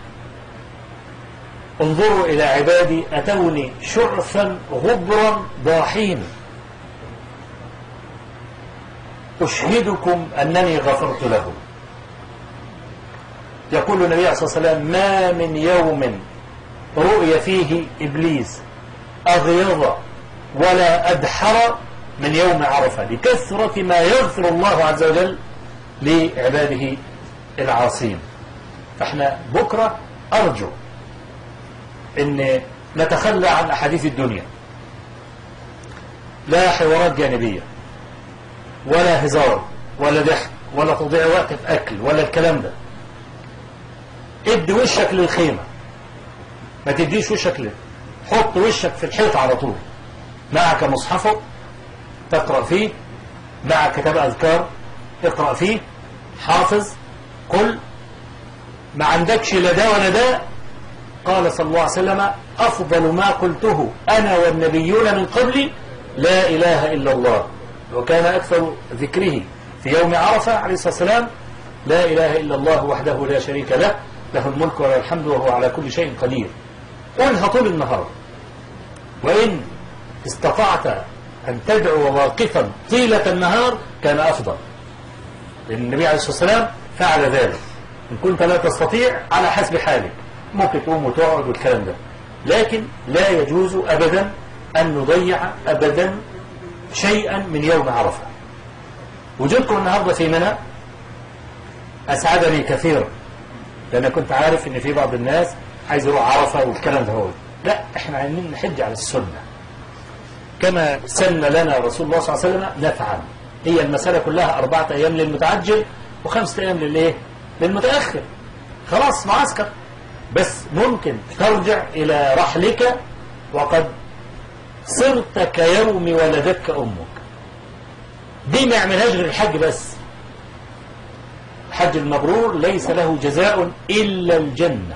انظروا إلى عبادي أتوني شعثا غبرا ضاحين أشهدكم أنني غفرت لهم يقول النبي صلى الله عليه وسلم ما من يوم رؤي فيه إبليس أغيظ ولا أدحر من يوم عرفة لكثرة ما يغفر الله عز وجل لعباده العاصين فاحنا بكرة أرجو ان نتخلى عن احاديث الدنيا لا حوارات جانبية ولا هزار ولا ضحك ولا تضيع وقت في اكل ولا الكلام ده ادي وشك للخيمة ما تديش وشك لل حط وشك في الحيط على طول معك مصحفك تقرأ فيه معك كتاب أذكار اقرأ فيه حافظ قل ما عندكش لا ده ولا ده قال صلى الله عليه وسلم أفضل ما قلته أنا والنبيون من قبلي لا إله إلا الله وكان أكثر ذكره في يوم عرفة عليه الصلاة والسلام لا إله إلا الله وحده لا شريك له له الملك وله الحمد وهو على كل شيء قدير قلها طول النهار وإن استطعت أن تدعو واقفا طيلة النهار كان أفضل لأن النبي عليه الصلاة والسلام فعل ذلك إن كنت لا تستطيع على حسب حالك ممكن تقوم وتقعد والكلام ده لكن لا يجوز أبدا أن نضيع أبدا شيئا من يوم عرفة وجودكم النهاردة في منى أسعدني كثيرا لأن كنت عارف إن في بعض الناس عايز يروح عرفة والكلام ده هو لا إحنا عايزين نحج على السنة كما سن لنا رسول الله صلى الله عليه وسلم نفعل هي المسألة كلها أربعة أيام للمتعجل وخمسة أيام للإيه؟ للمتأخر خلاص معسكر بس ممكن ترجع إلى رحلك وقد صرت كيوم ولدتك أمك دي ما يعملهاش غير الحج بس الحج المبرور ليس له جزاء إلا الجنة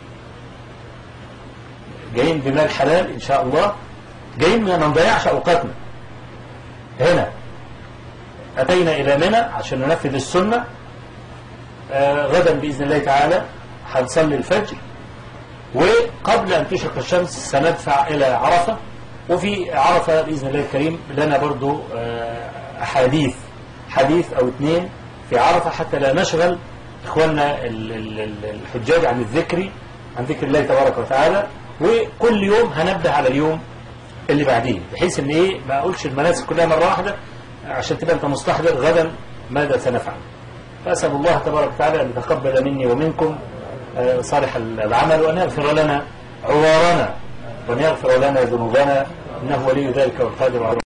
جايين بمال حلال إن شاء الله جايين ما نضيعش أوقاتنا هنا أتينا إلى منى عشان ننفذ السنة آه غدا بإذن الله تعالى هنصلي الفجر وقبل أن تشرق الشمس سندفع إلى عرفة وفي عرفة بإذن الله الكريم لنا برضو آه أحاديث حديث أو اثنين في عرفة حتى لا نشغل إخواننا ال- ال- ال- الحجاج عن الذكر عن ذكر الله تبارك وتعالى وكل يوم هنبه على اليوم اللي بعديه بحيث ان ايه ما اقولش المناسك كلها مره واحده عشان تبقى انت مستحضر غدا ماذا سنفعل فاسال الله تبارك وتعالى ان يتقبل مني ومنكم آه، صالح العمل وان يغفر لنا عوارنا وان يغفر لنا ذنوبنا انه ولي ذلك والقادر على